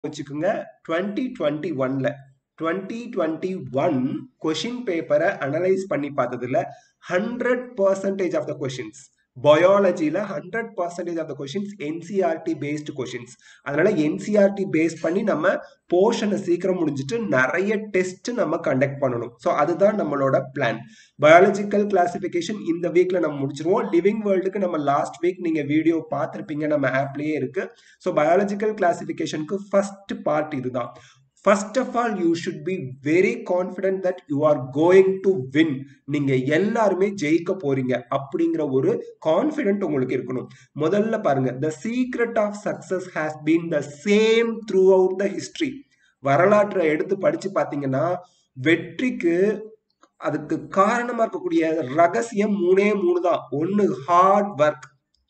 வச்சுக்கோங்க twenty twenty ஒன்ல twenty twenty one question பேப்பரை அனலைஸ் பண்ணி பார்த்ததுல hundred percentage of the questions பயாலஜியில் hundred percentage of the questions NCERT based questions அதனால என்சிஆர்டி பேஸ் பண்ணி நம்ம போர்ஷனை சீக்கிரம் முடிஞ்சுட்டு நிறைய டெஸ்ட் நம்ம கண்டக்ட் பண்ணணும் ஸோ அதுதான் நம்மளோட பிளான் பயாலஜிக்கல் கிளாசிஃபிகேஷன் இந்த வீக்ல நம்ம முடிச்சிருவோம் லிவிங் வேர்ல்டுக்கு நம்ம லாஸ்ட் வீக் நீங்க வீடியோ பார்த்துருப்பீங்க நம்ம ஆப்லயே இருக்கு ஸோ பயாலஜிக்கல் கிளாசிஃபிகேஷனுக்கு ஃபர்ஸ்ட் பார்ட் இதுதான் first of all you should be very confident that you are going to win நீங்க எல்லாருமே ஜெயிக்க போறீங்க அப்படிங்கிற ஒரு கான்ஃபிடென்ட் உங்களுக்கு இருக்கணும் முதல்ல பாருங்க the secret of success has been the same throughout the history வரலாற்றை எடுத்து படிச்சு பார்த்தீங்கன்னா வெற்றிக்கு அதுக்கு காரணமா இருக்கக்கூடிய ரகசியம் மூணே மூணு தான் ஒன்னு hard work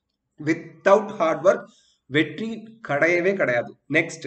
without hard work வெற்றி கிடையவே கிடையாது நெக்ஸ்ட்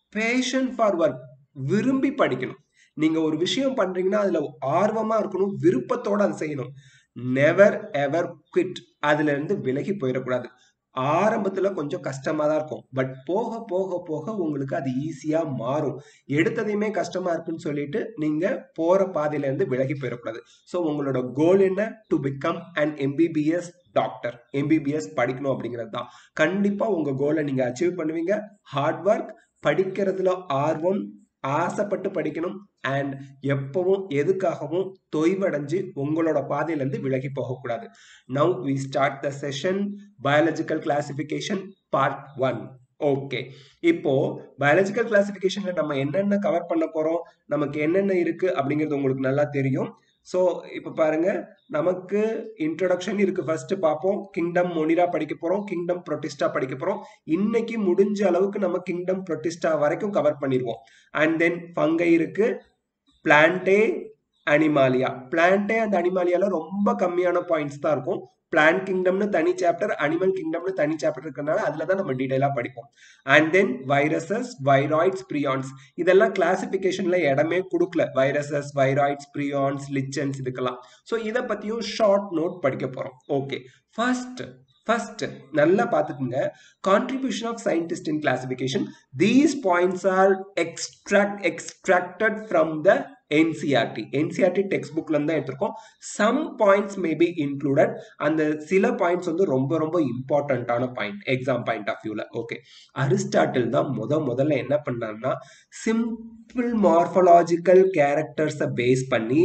பேஷன் ஃபார் ஒர்க் விரும்பி படிக்கணும் நீங்க ஒரு விஷயம் பண்றீங்கன்னா அதுல ஆர்வமா இருக்கணும் விருப்பத்தோட அதை செய்யணும் நெவர் எவர் குவிட் அதுல இருந்து விலகி போயிடக்கூடாது ஆரம்பத்துல கொஞ்சம் கஷ்டமா தான் இருக்கும் பட் போக போக போக உங்களுக்கு அது ஈஸியா மாறும் எடுத்ததையுமே கஷ்டமா இருக்குன்னு சொல்லிட்டு நீங்க போற பாதையில இருந்து விலகி போயிடக்கூடாது ஸோ உங்களோட கோல் என்ன to become and MBBS doctor MBBS படிக்கணும் அப்படிங்கிறது தான் கண்டிப்பா உங்க கோலை நீங்க அச்சீவ் பண்ணுவீங்க ஹார்ட் ஒர்க் படிக்கிறதுல ஆர்வம் ஆசைப்பட்டு படிக்கணும் அண்ட் எப்பவும் எதுக்காகவும் தொய்வடைஞ்சு உங்களோட பாதையிலேருந்து விலகி போகக்கூடாது now we start the session biological classification part one okay இப்போ பயாலஜிக்கல் கிளாசிஃபிகேஷன்ல நம்ம என்னென்ன கவர் பண்ண போறோம் நமக்கு என்னென்ன இருக்கு அப்படிங்கிறது உங்களுக்கு நல்லா தெரியும் ஸோ இப்போ பாருங்க நமக்கு இன்ட்ரடக்ஷன் இருக்கு ஃபர்ஸ்ட் பார்ப்போம் கிங்டம் மொனிரா படிக்க போறோம் கிங்டம் ப்ரொட்டிஸ்டா படிக்க போறோம் இன்னைக்கு முடிஞ்ச அளவுக்கு நம்ம கிங்டம் ப்ரொட்டிஸ்டா வரைக்கும் கவர் பண்ணிடுவோம் அண்ட் தென் ஃபங்கை இருக்கு பிளான்டே அனிமாலியா பிளான்டே அண்ட் அனிமாலியால ரொம்ப கம்மியான பாயிண்ட்ஸ் தான் இருக்கும் பிளான் கிங்டம்னு தனி சாப்டர் அனிமல் கிங்டம்னு தனி சாப்டர் இருக்கிறனால அதுல தான் நம்ம டீடைலா படிப்போம் and then viruses viroids prions இதெல்லாம் கிளாசிபிகேஷன்ல இடமே கொடுக்கல வைரசஸ் வைராய்ட்ஸ் ப்ரியான்ஸ் லிச்சன்ஸ் இதுக்கெல்லாம் ஸோ இதை பத்தியும் ஷார்ட் நோட் படிக்க போறோம் ஓகே ஃபர்ஸ்ட் ஃபர்ஸ்ட் நல்லா பார்த்துக்குங்க contribution of scientist in classification these points are extract extracted from the NCERT NCERT text புக்ல இருந்து எடுத்திருக்கோம் some points may be included அந்த சில பாயிண்ட்ஸ் வந்து ரொம்ப ரொம்ப இம்பார்ட்டண்ட்டான பாயிண்ட் எக்ஸாம் பாயிண்ட் ஆஃப் வியூல ஓகே அரிஸ்டாட்டில் தான் முத முதல்ல என்ன பண்ணாருன்னா சிம்பிள் மார்ஃபலாஜிக்கல் கேரக்டர்ஸை பேஸ் பண்ணி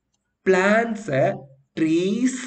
பிளான்ஸை ட்ரீஸ்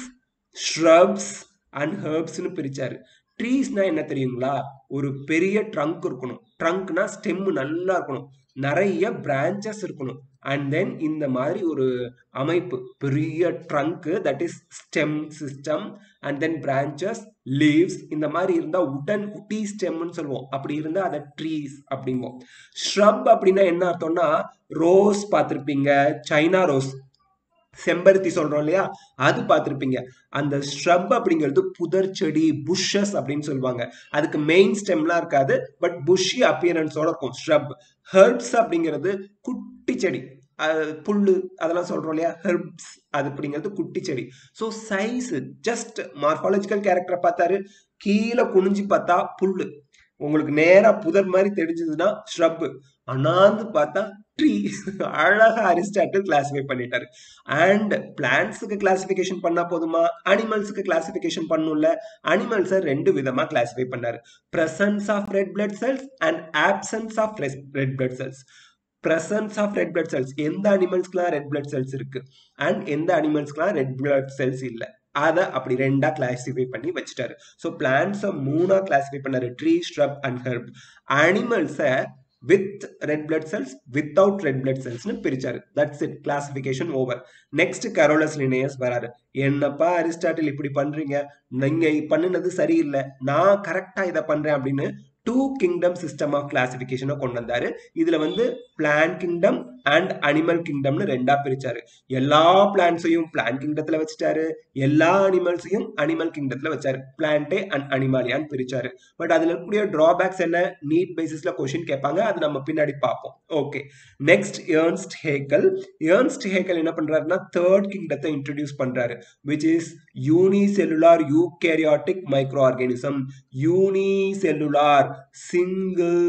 ஷ்ரப்ஸ் அண்ட் ஹர்ப்ஸ்னு பிரிச்சாரு ட்ரீஸ்னா என்ன தெரியுங்களா ஒரு பெரிய ட்ரங்க் இருக்கணும் ட்ரங்க்னா ஸ்டெம் நல்லா இருக்கணும் நிறைய பிரான்ச்சஸ் இருக்கணும் அண்ட் தென் இந்த மாதிரி ஒரு அமைப்பு பெரிய trunk that is stem system and then branches leaves இந்த மாதிரி இருந்தா உடன் உட்டி ஸ்டெம்னு சொல்லுவோம் அப்படி இருந்தா அதை ட்ரீஸ் அப்படிம்போம் ஷ்ரப் அப்படின்னா என்ன அர்த்தம்னா ரோஸ் பார்த்துருப்பீங்க சைனா ரோஸ் செம்பருத்தி சொல்றோம் இல்லையா அது பார்த்துருப்பீங்க அந்த ஸ்hrub அப்படிங்கிறது புதர் செடி புஷ்ஷஸ் அப்படின்னு சொல்லுவாங்க அதுக்கு மெயின் ஸ்டெம்லாம் இருக்காது பட் புஷ்ஷி அப்பியரன்ஸோட இருக்கும் ஸ்hrub ஹெர்ப்ஸ் அப்படிங்கிறது குட்டி செடி புல்லு அதெல்லாம் சொல்றோம் இல்லையா ஹெர்ப்ஸ் அது அப்படிங்கிறது குட்டி செடி ஸோ சைஸ் ஜஸ்ட் மார்பாலஜிக்கல் கேரக்டரை பார்த்தாரு கீழே குனிஞ்சு பார்த்தா புல்லு உங்களுக்கு நேரா புதர் மாதிரி தெரிஞ்சதுன்னா ஸ்hrub அனாந்து பார்த்தா ட்ரீ அழகா அரிஸ்டாட்டில் கிளாசிஃபை பண்ணிட்டாரு அண்ட் பிளான்ஸுக்கு கிளாசிஃபிகேஷன் பண்ணா போதுமா அனிமல்ஸுக்கு கிளாசிஃபிகேஷன் பண்ணும்ல அனிமல்ஸை ரெண்டு விதமா கிளாசிஃபை பண்ணாரு presence of red blood cells and absence of red blood cells presence of red blood cells எந்த அனிமல்ஸ்க்குலாம் ரெட் பிளட் செல்ஸ் இருக்கு அண்ட் எந்த அனிமல்ஸ்க்குலாம் ரெட் பிளட் செல்ஸ் இல்லை அதை அப்படி ரெண்டா கிளாசிஃபை பண்ணி வச்சுட்டாரு ஸோ பிளான்ஸை மூணா கிளாசிஃபை பண்ணாரு ட்ரீ ஸ்hrub அண்ட் ஹெர்ப் அனிமல்ஸை with red blood cells without red blood செல்ஸ்னு பிரிச்சாரு that's it classification over next Carolus Linnaeus வராரு என்னப்பா அரிஸ்டாட்டில் இப்படி பண்றீங்க நீங்க பண்ணுனது சரியில்லை நான் கரெக்டா இதை பண்றேன் அப்படின்னு டூ கிங்டம் சிஸ்டம் ஆஃப் கிளாசிபிகேஷனை கொண்டு வந்தாரு இதுல வந்து பிளான் கிங்டம் அண்ட் அனிமல் கிங்டம்னு ரெண்டா பிரிச்சாரு எல்லா பிளான்ஸையும் பிளான் கிங்டத்துல வச்சுட்டாரு எல்லா அனிமல்ஸையும் அனிமல் கிங்டத்துல வச்சாரு பிளான்டே அண்ட் அனிமாலியான்னு பிரிச்சாரு பட் அதுல இருக்கக்கூடிய டிராபேக்ஸ் என்ன நீட் பேசிஸ்ல கொஸ்டின் கேட்பாங்க அது நம்ம பின்னாடி பார்ப்போம் okay next Ernst Haeckel Ernst Haeckel என்ன பண்றாருன்னா தேர்ட் கிங்டத்தை இன்ட்ரடியூஸ் பண்றாரு which is unicellular eukaryotic micro organism unicellular single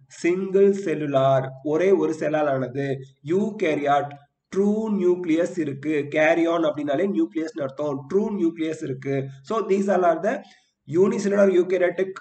single cellular ஒரே ஒரு செல்லால் ஆனது யூ கேரியாட் ட்ரூ நியூக்ளியஸ் இருக்கு கேரியான் அப்படின்னாலே நியூக்ளியஸ் அர்த்தம் ட்ரூ நியூக்ளியஸ் இருக்கு so these all are the unicellular eukaryotic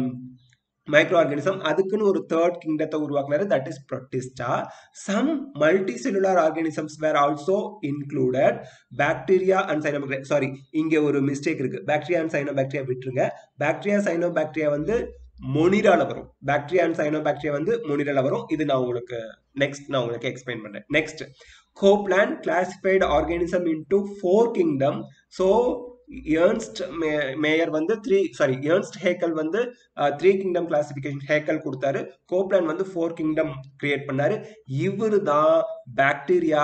micro organism அதுக்குன்னு ஒரு தேர்ட் கிங்டத்தை உருவாக்குனாரு that is Protista some multi cellular organisms were also included bacteria and cyano sorry இங்க ஒரு மிஸ்டேக் இருக்கு பாக்டீரியா அண்ட் சைனோ பாக்டீரியா விட்டுருங்க bacteria cyano bacteria வந்து மொனிரால வரும் பாக்டீரியா அண்ட் சைனோ பாக்டீரியா வந்து மொனிரால வரும் இது நான் உங்களுக்கு நெக்ஸ்ட் நான் உங்களுக்கு எக்ஸ்பிளைன் பண்றேன் next Copeland classified organism into four kingdom so Ernst Mayr வந்து த்ரீ சாரி ஏர்ன்ஸ்ட் ஹேக்கல் வந்து த்ரீ கிங்டம் கிளாசிபிகேஷன் ஹேக்கல் கொடுத்தாரு கோப்லான் வந்து ஃபோர் கிங்டம் கிரியேட் பண்ணாரு இவரு தான் பாக்டீரியா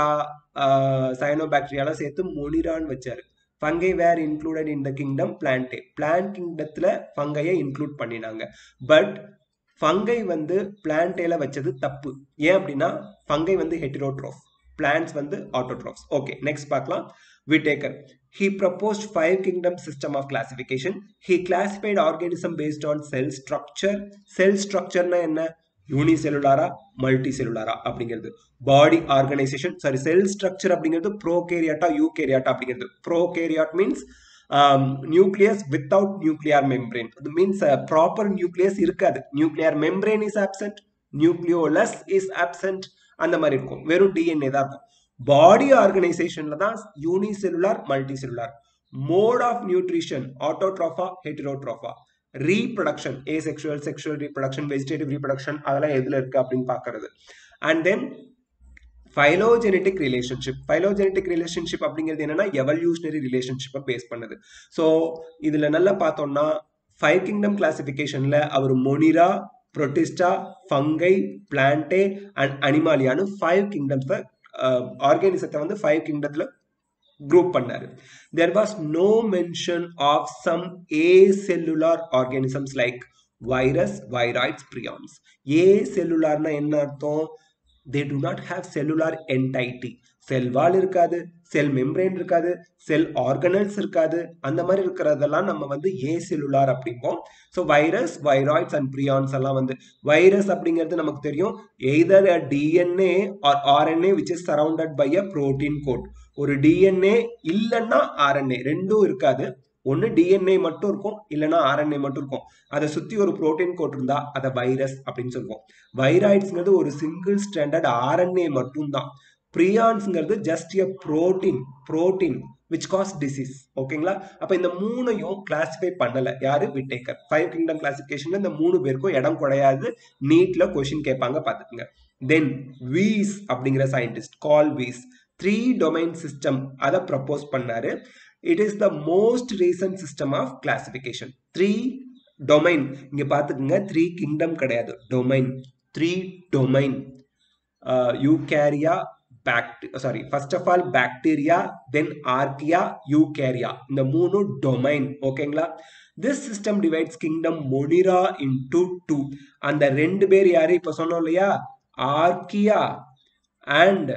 சைனோ பாக்டீரியாலாம் சேர்த்து மொனிரான் வச்சாரு fungi were included in the kingdom Plantae plant கிங்டத்துல ஃபங்கையை இன்க்ளூட் பண்ணினாங்க பட் ஃபங்கை வந்து பிளான்டேல வச்சது தப்பு ஏன் அப்படின்னா ஃபங்கை வந்து ஹெட்டிரோட்ரோஃப் பிளான்ஸ் வந்து ஆட்டோட்ரோஃப்ஸ் ஓகே நெக்ஸ்ட் பார்க்கலாம் விடேக்கர் He proposed five kingdom system of classification. He classified organism based on cell structure. Cell structure na என்ன யூனிசெல்லுலாரா மல்டி செல்லுலாரா அப்படிங்கிறது body organisation sorry cell structure அப்படிங்கிறது ப்ரோகேரியாட்டா யூகேரியாட்டா அப்படிங்கிறது prokaryote means nucleus without nuclear membrane அது means proper nucleus இருக்காது nuclear membrane is absent nucleolus is absent அந்த மாதிரி இருக்கும் வெறும் டிஎன்ஏ தான் இருக்கும் பாடி ஆர்கனைசேஷன்ல தான் unicellular multi cellular mode of nutrition ஆட்டோட்ரோஃபா ஹெட்ரோட்ரோஃபா reproduction a sexual sexual reproduction vegetative reproduction அதெல்லாம் எதுல இருக்கு அப்படின்னு பாக்குறது and then phylogenetic relationship phylogenetic relationship அப்படிங்கிறது என்னன்னா எவல்யூஷனரி ரிலேஷன்ஷிப்பை பேஸ் பண்ணுது ஸோ இதுல நல்லா பார்த்தோம்னா ஃபைவ் கிங்டம் கிளாசிபிகேஷன்ல அவர் Monera Protista fungi Plantae and அனிமாலியான்னு ஃபைவ் கிங்டம்ஸை ஆர்கானிசத்தை வந்து ஃபைவ் கிங்டத்துல குரூப் பண்ணாரு there was no mention of some a cellular organisms like virus viroids prions a செல்லுலார்னா என்ன அர்த்தம் they do not have cellular entity cell wall இருக்காது செல் மெம்பரேன் இருக்காது செல் ஆர்கனல்ஸ் இருக்காது அந்த மாதிரி இருக்கிறதெல்லாம் நம்ம வந்து ஏ செல்லுலார் அப்படிம்போம் so virus viroids and prions எல்லாம் வந்து வைரஸ் அப்படிங்கிறது நமக்கு தெரியும் either a DNA or RNA which is surrounded by a protein coat ஒரு டிஎன்ஏ இல்லைன்னா ஆர்என்ஏ ரெண்டும் இருக்காது ஒன்று டிஎன்ஏ மட்டும் இருக்கும் இல்லைன்னா ஆர்என்ஏ மட்டும் இருக்கும் அதை சுற்றி ஒரு ப்ரோட்டீன் கோட் இருந்தா அதை வைரஸ் அப்படின்னு சொல்லுவோம் வைராய்ட்ஸ்ங்கிறது ஒரு சிங்கிள் ஸ்டாண்டர்ட் ஆர்என்ஏ மட்டும்தான் ப்ரியான்ஸ்ங்கிறது just a protein protein which cause disease ஓகேங்களா அப்ப இந்த மூணையும் கிளாசிஃபை பண்ணல யாரு விட்டேக்கர் ஃபைவ் கிங்டம் கிளாசிபிகேஷன்ல இந்த மூணு பேருக்கும் இடம் குறையாது நீட்ல கொஸ்டின் கேட்பாங்க பாத்துக்கோங்க தென் வீஸ் அப்படிங்கிற scientist call Woese three domain system அதை ப்ரப்போஸ் பண்ணாரு it is the most recent system of classification three domain இங்க பாத்துக்கோங்க த்ரீ கிங்டம் கிடையாது டொமைன் த்ரீ டொமைன் யூகேரியா பாக்டி sorry first of all bacteria then Archaea Eukarya இந்த மூணு டொமைன் ஓகேங்களா this system divides kingdom Monera into two அந்த ரெண்டு பேர் யாரு இப்ப சொன்னோம் இல்லையா Archaea and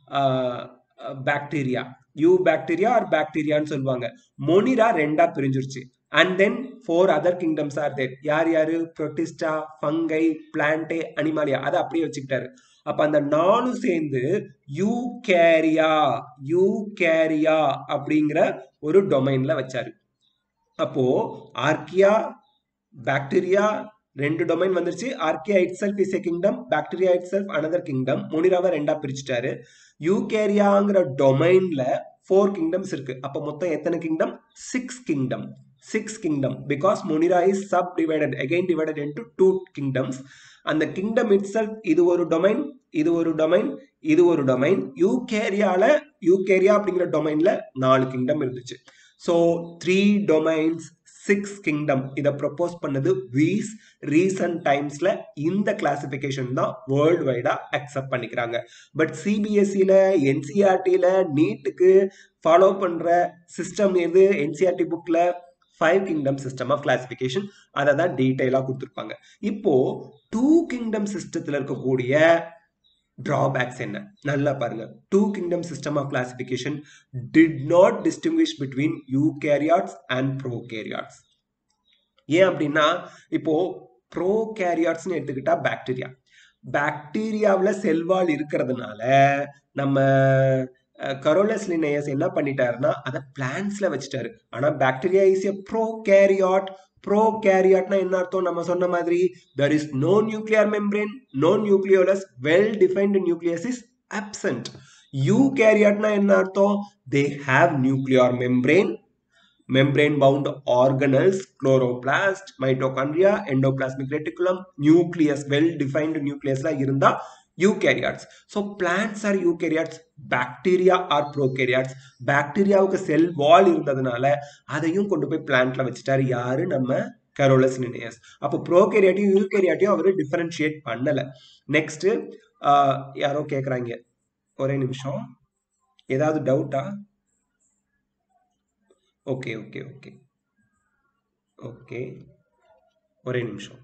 bacteria eubacteria or பாக்டீரியான்னு சொல்லுவாங்க மொனிரா ரெண்டா பிரிஞ்சிருச்சு and then four other kingdoms are there யார் யாரு ப்ரொட்டிஸ்டா ஃபங்கை பிளான்டே அனிமாலியா அதை அப்படியே வச்சுக்கிட்டாரு அப்ப அந்த நாலும் சேர்ந்து யூ கேரியா யூ கேரியா அப்படிங்கிற ஒரு டொமைன்ல வச்சாரு அப்போ ஆர்கியா பாக்டீரியா ரெண்டு டொமைன் வந்துருச்சு Archaea itself is a kingdom bacteria itself another kingdom மொனிராவை ரெண்டா பிரிச்சுட்டாரு யூகேரியாங்கிற டொமைன்ல ஃபோர் கிங்டம்ஸ் இருக்கு அப்ப மொத்தம் எத்தனை kingdom six kingdom six kingdom because Monera is subdivided again divided into two kingdoms அந்த கிங்டம் இட் செல்ஃப் இது ஒரு டொமைன் இது ஒரு டொமைன் இது ஒரு டொமைன் யூகேரியால யூகேரியா அப்படிங்கிற டொமைன்ல நாலு கிங்டம் இருந்துச்சு so three domains six kingdom இதை ப்ரப்போஸ் பண்ணது வீஸ் ரீசன்ட் டைம்ஸ்ல இந்த கிளாசிபிகேஷன் தான் வேர்ல்டு வைடா அக்செப்ட் பண்ணிக்கிறாங்க பட் சிபிஎஸ்சியில என்சிஆர்டியில நீட்டுக்கு ஃபாலோ பண்ற சிஸ்டம் எது என்சிஆர்டி புக்ல five kingdom system of classification அதை தான் டீட்டெயிலாக கொடுத்துருப்பாங்க இப்போ டூ கிங்டம் சிஸ்டத்தில் இருக்கக்கூடிய டிராபேக்ஸ் என்ன நல்லா பாருங்க two kingdom system of classification did not distinguish between eukaryotes and prokaryotes ஏன் அப்படின்னா இப்போ ப்ரோகேரியாட்ஸ்னு எடுத்துக்கிட்டா பாக்டீரியா பாக்டீரியாவில் செல்வால் இருக்கிறதுனால நம்ம கரோலஸ் லினேயஸ் என்ன பண்ணிட்டாருன்னா அதை பிளான்ஸ்ல வச்சுட்டாரு ஆனா பாக்டீரியா இஸ் எ ப்ரோகேரியாட் ப்ரோகேரியாட்னா என்ன அர்த்தம் நம்ம சொன்ன மாதிரி there is no nuclear membrane no nucleolus well defined nucleus is absent eukaryoteனா என்ன அர்த்தம் they have nuclear membrane membrane bound organelles chloroplast mitochondria endoplasmic reticulum nucleus well defined nucleusலாம் இருந்தா eukaryotes so plants are eukaryotes bacteria are prokaryotes பாக்டீரியாவுக்கு செல் வால் இருந்ததுனால அதையும் கொண்டு போய் பிளான்ட்ல வச்சுட்டாரு யாரு நம்ம கரோலஸ் நினையஸ் அப்போ ப்ரோகேரியாட்டையும் யூகேரியாட்டையும் அவர் டிஃபரன்ஷியேட் பண்ணல நெக்ஸ்ட் யாரோ கேக்குறாங்க ஒரே நிமிஷம் ஏதாவது டவுட்டா ஓகே ஓகே ஓகே ஓகே ஒரே நிமிஷம்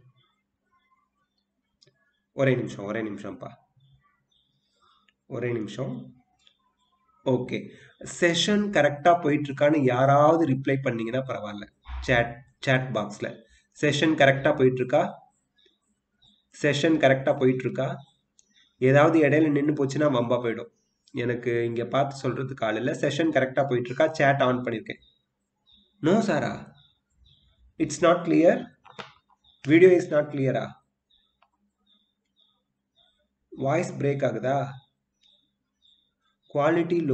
ஒரே நிமிஷம் ஒரே நிமிஷம்ப்பா ஒரே நிமிஷம் ஓகே செஷன் கரெக்டாக போயிட்டு இருக்கான்னு யாராவது ரிப்ளை பண்ணீங்கன்னா பரவாயில்ல சேட் சேட் பாக்ஸில் செஷன் கரெக்டாக போயிட்டு இருக்கா செஷன் கரெக்டாக போயிட்டு இருக்கா ஏதாவது இடையில நின்று போச்சுன்னா வம்பா போயிடும் எனக்கு இங்கே பார்த்து சொல்றதுக்கு ஆள் இல்லை செஷன் கரெக்டாக போயிட்டு இருக்கா சேட் ஆன் பண்ணியிருக்கேன் நோ சாரா it's not clear video is not கிளியரா வாய்ஸ் பிரேக் ஆகுதா குவாலிட்டி லோ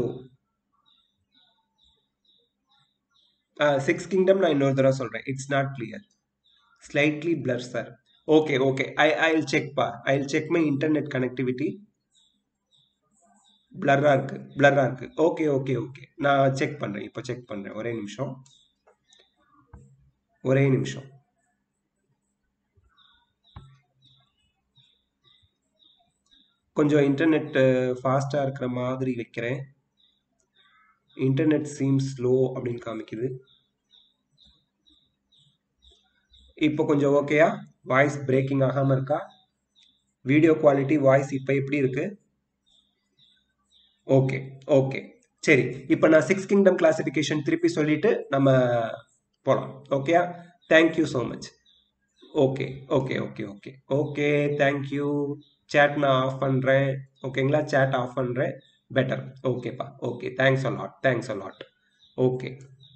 சிக்ஸ் கிங்டம் நான் இன்னொரு தடவை சொல்றேன் it's not clear slightly blur sir okay okay I I will check பா I will check my internet connectivity பிளர்ரா இருக்கு பிளர்ரா இருக்கு ஓகே ஓகே ஓகே நான் செக் பண்றேன் இப்போ செக் பண்றேன் ஒரே நிமிஷம் ஒரே நிமிஷம் கொஞ்சம் இன்டர்நெட் ஃபாஸ்ட்டாக இருக்கிற மாதிரி வைக்கிறேன் இன்டர்நெட் சீம் ஸ்லோ அப்படின்னு காமிக்குது இப்போ கொஞ்சம் ஓகேயா வாய்ஸ் பிரேக்கிங் ஆகாமல் இருக்கா வீடியோ குவாலிட்டி வாய்ஸ் இப்போ எப்படி இருக்கு ஓகே ஓகே சரி இப்போ நான் சிக்ஸ் கிங்டம் கிளாசிஃபிகேஷன் திருப்பி சொல்லிட்டு நம்ம போகலாம் ஓகேயா thank you so much okay okay okay okay okay thank you chat நான் ஆஃப் பண்ணுறேன் ஓகேங்களா சேட் ஆஃப் பண்ணுறேன் பெட்டர் ஓகேப்பா okay thanks a lot thanks a lot okay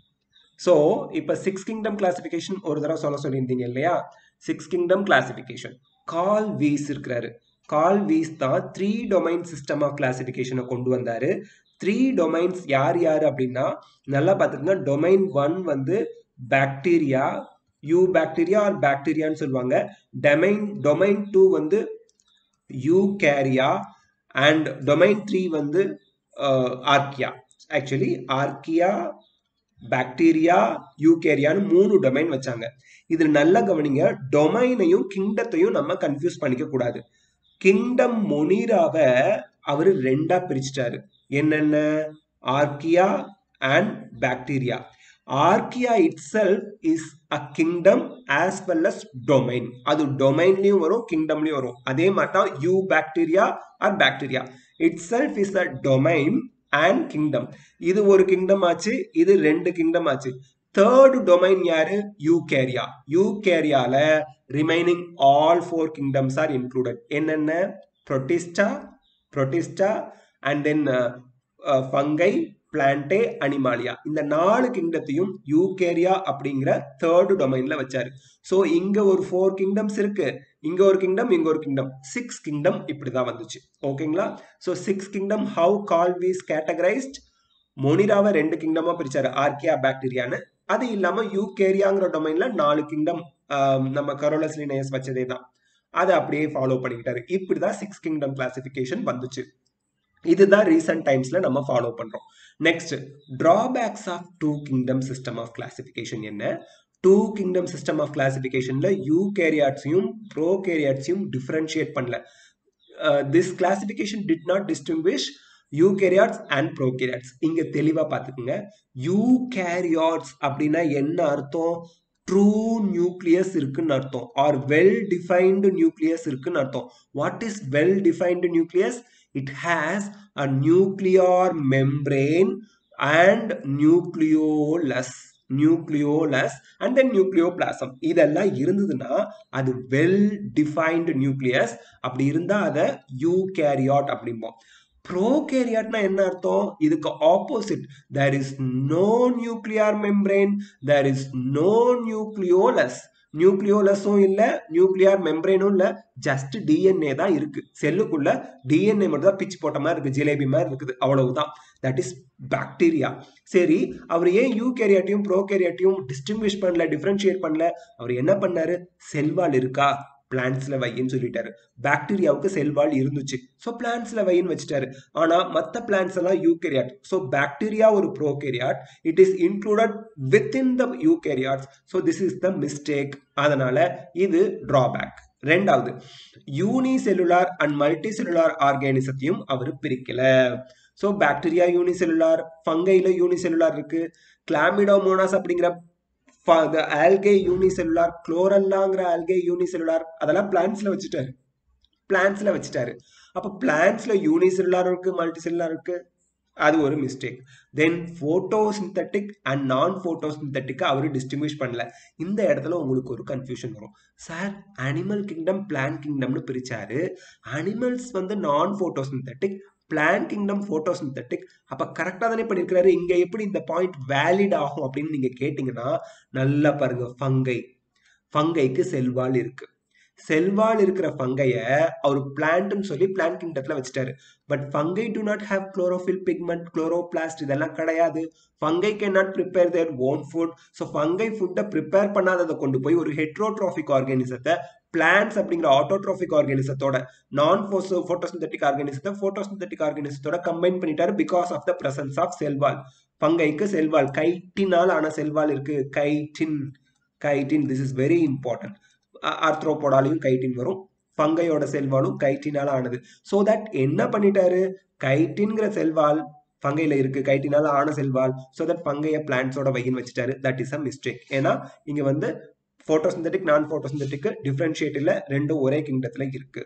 so இப்போ சிக்ஸ் கிங்டம் கிளாசிஃபிகேஷன் ஒரு தடவை சொல்ல சொல்லியிருந்தீங்க இல்லையா six kingdom classification call Woese இருக்கிறாரு கால் வீஸ் தான் த்ரீ டொமைன் சிஸ்டம் ஆஃப் கிளாசிஃபிகேஷனை கொண்டு வந்தாரு த்ரீ டொமைன்ஸ் யார் யார் அப்படின்னா நல்லா பார்த்துக்கங்க டொமைன் ஒன் வந்து பாக்டீரியா யூ பாக்டீரியா ஆர் பாக்டீரியான்னு சொல்லுவாங்க டொமைன் டொமைன் டூ வந்து யூகேரியா அண்ட் டொமைன் த்ரீ வந்து ஆர்கியா ஆக்சுவலி ஆர்கியா பாக்டீரியா யூகேரியான்னு மூணு டொமைன் வச்சாங்க இதில் நல்லா கவனிங்க டொமைனையும் கிங்டத்தையும் நம்ம கன்ஃபியூஸ் பண்ணிக்க கூடாது கிங்டம் மொனிராவை அவர் ரெண்டா பிரிச்சிட்டாரு என்னென்ன archaea and bacteria archaea itself is a kingdom as well as domain அது டொமைன்லயும் வரும் கிங்டம்லயும் வரும் அதே மாதிரி தான் eubacteria or bacteria itself is a domain and kingdom இது ஒரு கிங்டம் ஆச்சு இது ரெண்டு கிங்டம் ஆச்சு தேர்ட் டொமைன் யாரு யூகேரியா யூகேரியால remaining all four kingdoms are included என்னென்ன Protista Protista and then fungi Plantae Animalia இந்த நாலு கிங்டத்தையும் யூகேரியா அப்படிங்கிற தேர்டு டொமைன்ல வச்சாரு ஸோ இங்க ஒரு ஃபோர் கிங்டம்ஸ் இருக்கு இங்க ஒரு கிங்டம் இங்க ஒரு கிங்டம் சிக்ஸ் கிங்டம் இப்படிதான் வந்துச்சு ஓகேங்களா so six kingdom how call was categorized மொனிராவை ரெண்டு கிங்டமா பிரிச்சாரு ஆர்கியா பாக்டீரியான்னு அது இல்லாம யூகேரியாங்கிற டொமைன்ல நாலு கிங்டம் நம்ம கரோலஸ் லினேயஸ் வச்சதே தான் அதை அப்படியே ஃபாலோ பண்ணிக்கிட்டாரு இப்படிதான் சிக்ஸ் கிங்டம் கிளாசிபிகேஷன் வந்துச்சு இதுதான் ரீசன்ட் டைம்ஸ்ல நம்ம ஃபாலோ பண்றோம் next drawbacks of two kingdom system of classification என்ன டூ கிங்டம் சிஸ்டம் ஆஃப் கிளாசிபிகேஷன்ல யூ கேரியாட்ஸையும் ப்ரோ கேரியாட்ஸையும் டிஃபரன்ஷியேட் பண்ணல this classification did not distinguish eukaryotes and prokaryotes இங்க தெளிவா பாத்துக்கோங்க யூ கேரியாட்ஸ் அப்படின்னா என்ன அர்த்தம் ட்ரூ நியூக்ளியஸ் இருக்குன்னு அர்த்தம் ஆர் வெல் டிஃபைன்டு நியூக்ளியஸ் இருக்குன்னு அர்த்தம் what is well defined nucleus it has a nuclear membrane and nucleolus nucleolus and then nucleoplasm இதெல்லாம் இருந்ததுன்னா அது வெல் டிஃபைன்டு நியூக்ளியஸ் அப்படி இருந்தா அதை யூ கேரியாட் அப்படிம்போம் ப்ரோகேரியாட்னா என்ன அர்த்தம் இதுக்கு opposite there is no nuclear membrane there is no nucleolus நியூக்ளியோலஸும் இல்ல நியூக்ளியார் மெம்பரேனும் இல்ல ஜஸ்ட் டிஎன்ஏ தான் இருக்கு செல்லுக்குள்ள டிஎன்ஏ மட்டும் தான் பிச்சு போட்ட மாதிரி இருக்கு ஜிலேபி மாதிரி இருக்குது அவ்வளவுதான் தட் இஸ் பாக்டீரியா சரி அவர் ஏன் யூ கேரியாட்டையும் ப்ரோ கேரியாட்டையும் டிஸ்டிங்விஷ் பண்ணல டிஃபரன்ஷியேட் பண்ணல அவர் என்ன பண்ணாரு செல்வால் இருக்கா பிளான்ட்ஸ்ல வையின்னு சொல்லிட்டாரு பாக்டீரியாவுக்கு செல்வால் இருந்துச்சு ஸோ பிளான்ட்ஸ்ல வையின்னு வச்சுட்டாரு ஆனா மற்ற பிளான்ட்ஸ் எல்லாம் யூகேரியாட் ஸோ பாக்டீரியா ஒரு prokaryote it is included with in the eukaryotes so this is the mistake அதனால இது டிராபேக் ரெண்டாவது unicellular and multicellular ஆர்கானிசத்தையும் அவர் பிரிக்கல ஸோ பாக்டீரியா யூனி செல்லுலார் ஃபங்கைல யூனி செல்லுலார் இருக்கு கிளாமிடோமோனாஸ் அப்படிங்கிற ஆல்கே யூனிசெல்லுலார் குளோரல்லாங்கிற ஆல்கே யூனிசெல்லுலார் அதெல்லாம் பிளான்ஸ்ல வச்சுட்டாரு பிளான்ஸ்ல வச்சுட்டாரு அப்ப பிளான்ஸ்ல யூனிசெல்லுலார் இருக்கு மல்டி செல்லுலார் இருக்கு அது ஒரு mistake then photosynthetic and non photosynthetic அவர் டிஸ்டிங்விஷ் பண்ணல இந்த இடத்துல உங்களுக்கு ஒரு கன்ஃபியூஷன் வரும் சார் அனிமல் கிங்டம் பிளான் கிங்டம்னு பிரிச்சாரு அனிமல்ஸ் வந்து non photosynthetic plan kingdom photosynthetic அப்ப கரெக்டா தானே பண்ணிருக்கிறாரு இங்க எப்படி இந்த பாயிண்ட் வேலிட் ஆகும் அப்படின்னு நீங்க கேட்டீங்கன்னா நல்லா பாருங்க ஃபங்கை ஃபங்கைக்கு செல்வால் இருக்கு செல்வால் இருக்கிற ஃபங்கைய அவர் பிளான்ட்னு சொல்லி பிளான்ட் கிங்டத்துல வச்சுட்டாரு but fungi do not have chlorophyll pigment chloroplast இதெல்லாம் கிடையாது fungi can not prepare their own food so fungi ஃபுட்டை ப்ரிப்பேர் பண்ணாததை கொண்டு போய் ஒரு ஹெட்ரோட்ராஃபிக் ஆர்கானிசத்தை பிளான்ஸ் அப்படிங்கிற ஆட்டோட்ரோபிக் ஆர்கானிசத்தோட நான் போட்டோசிந்தட்டிக் ஆர்கானிசத்தை போட்டோசிந்தட்டிக் ஆர்கானிசத்தோட கம்பைன் பண்ணிட்டாரு because of the presence of cell wall பங்கைக்கு செல்வால் கைட்டினால் ஆன செல்வால் இருக்கு chitin chitin this is very important ஆர்த்ரோபோடாலையும் கைட்டின் வரும் பங்கையோட செல்வாலும் கைட்டினால ஆனது ஸோ தட் என்ன பண்ணிட்டாரு கைட்டின்கிற செல்வால் ஃபங்கையில இருக்கு கைட்டினால ஆன செல்வால் ஸோ தட் ஃபங்கைய பிளான்ஸோட வையின் வச்சுட்டாரு தட் இஸ் அ மிஸ்டேக் ஏன்னா இங்க வந்து போட்டோசிந்தட்டிக் நான் போட்டோசிந்தட்டிக் டிஃபரன்ஷியேட் இல்ல ரெண்டும் ஒரே கிங்டத்துல இருக்கு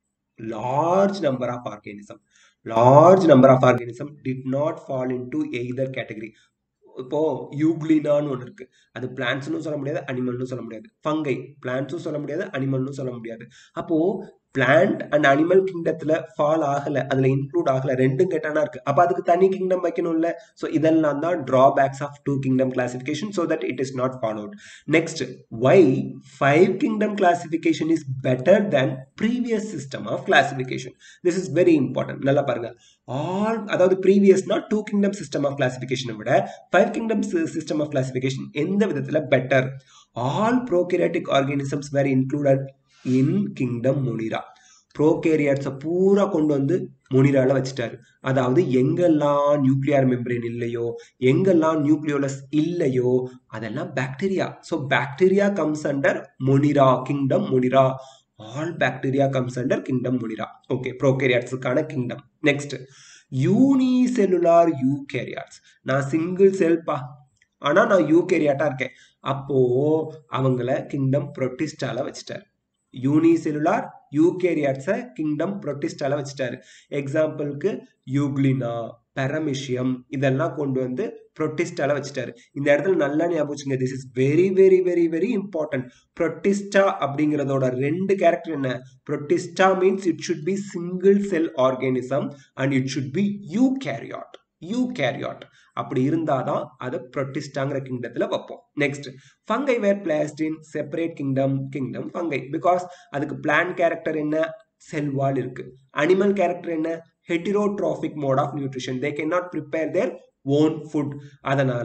large number of organism large number of organism did not fall into either category இப்போ யூக்ளினான்னு ஒன்று இருக்கு அது பிளான்ட்ஸ்னு சொல்ல முடியாது அனிமல்னு சொல்ல முடியாது ஃபங்கை பிளான்ட்ஸும் சொல்ல முடியாது அனிமல்னு சொல்ல முடியாது அப்போ பிளான்ட் அண்ட் அனிமல் கிங்டத்துல ஃபால் ஆகல அதுல இன்க்ளூட் ஆகல ரெண்டும் கேட்டானா இருக்கு அப்ப அதுக்கு தனி கிங்டம் வைக்கணும்ல ஸோ இதெல்லாம் தான் drawbacks of two kingdom classification so that it is not followed next why five kingdom classification is better than previous system of classification this is very important நல்லா பாருங்க ஆல் அதாவது ப்ரீவியஸ்னா டூ கிங்டம் சிஸ்டம் ஆஃப் கிளாசிபிகேஷனை விட five kingdom system of classification எந்த விதத்துல better all prokaryotic organisms were included in kingdom Monera ப்ரோகேரியாட்ஸை பூரா கொண்டு வந்து மொனிரால வச்சுட்டாரு அதாவது எங்கெல்லாம் நியூக்ளியர் மெம்பரேன் இல்லையோ எங்கெல்லாம் நியூக்ளியோலஸ் இல்லையோ அதெல்லாம் bacteria so bacteria comes under Monera kingdom Monera all bacteria comes under kingdom Monera okay ப்ரோகேரியாட்ஸுக்கான kingdom next unicellular eukaryotes non single செல்பா ஆனா நான் யூகேரியாட்டா இருக்கேன் அப்போ அவங்கள கிங்டம் புரோட்டிஸ்டால வச்சுட்டாரு யூனிசெல்லுலார் யூகேரியாட்ஸை கிங்டம் புரோட்டிஸ்டால வச்சுட்டாரு எக்ஸாம்பிளுக்கு யூக்ளினா பெரமிஷியம் இதெல்லாம் கொண்டு வந்து புரோட்டிஸ்டால வச்சுட்டாரு இந்த இடத்துல நல்லா ஞாபகம் வச்சுங்க this is very very very very important Protista அப்படிங்கிறதோட ரெண்டு கேரக்டர் என்ன Protista means it should be single cell organism and it should be eukaryote eukaryote அப்படி இருந்தாதான் அதை புரோட்டிஸ்டாங்கிற கிங்டத்துல வைப்போம் next fungi were placed in separate kingdom kingdom fungi because அதுக்கு பிளான் கேரக்டர் என்ன செல்வால் இருக்கு அனிமல் கேரக்டர் என்ன heterotrophic mode of nutrition they can not prepare their own food அதனால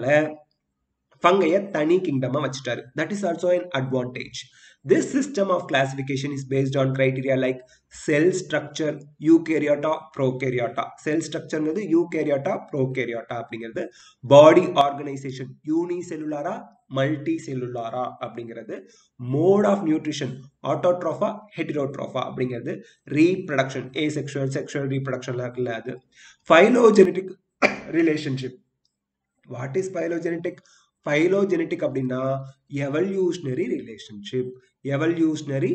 ஃபங்கைய தனி கிங்டமா வச்சுட்டாரு that is also an advantage this system of classification is based on criteria like cell structure யூகேரியாட்டா ப்ரோகேரியாட்டா cell ஸ்ட்ரக்சர்ங்கிறது யூகேரியாட்டா ப்ரோகேரியாட்டா அப்படிங்கிறது பாடி ஆர்கனைசேஷன் யூனி செல்லுலாரா மல்டி செல்லுலாரா அப்படிங்கிறது மோட் ஆஃப் நியூட்ரிஷன் ஆட்டோட்ரோஃபா ஹெட்டிரோட்ரோஃபா அப்படிங்கிறது ரீப்ரடக்ஷன் ஏ செக்ஷுவல் செக்ஷுவல் ரீப்ரடக்ஷன்லாம் இருக்குல்ல அது phylogenetic relationship what is phylogenetic phylogenetic அப்படின்னா evolutionary relationship evolutionary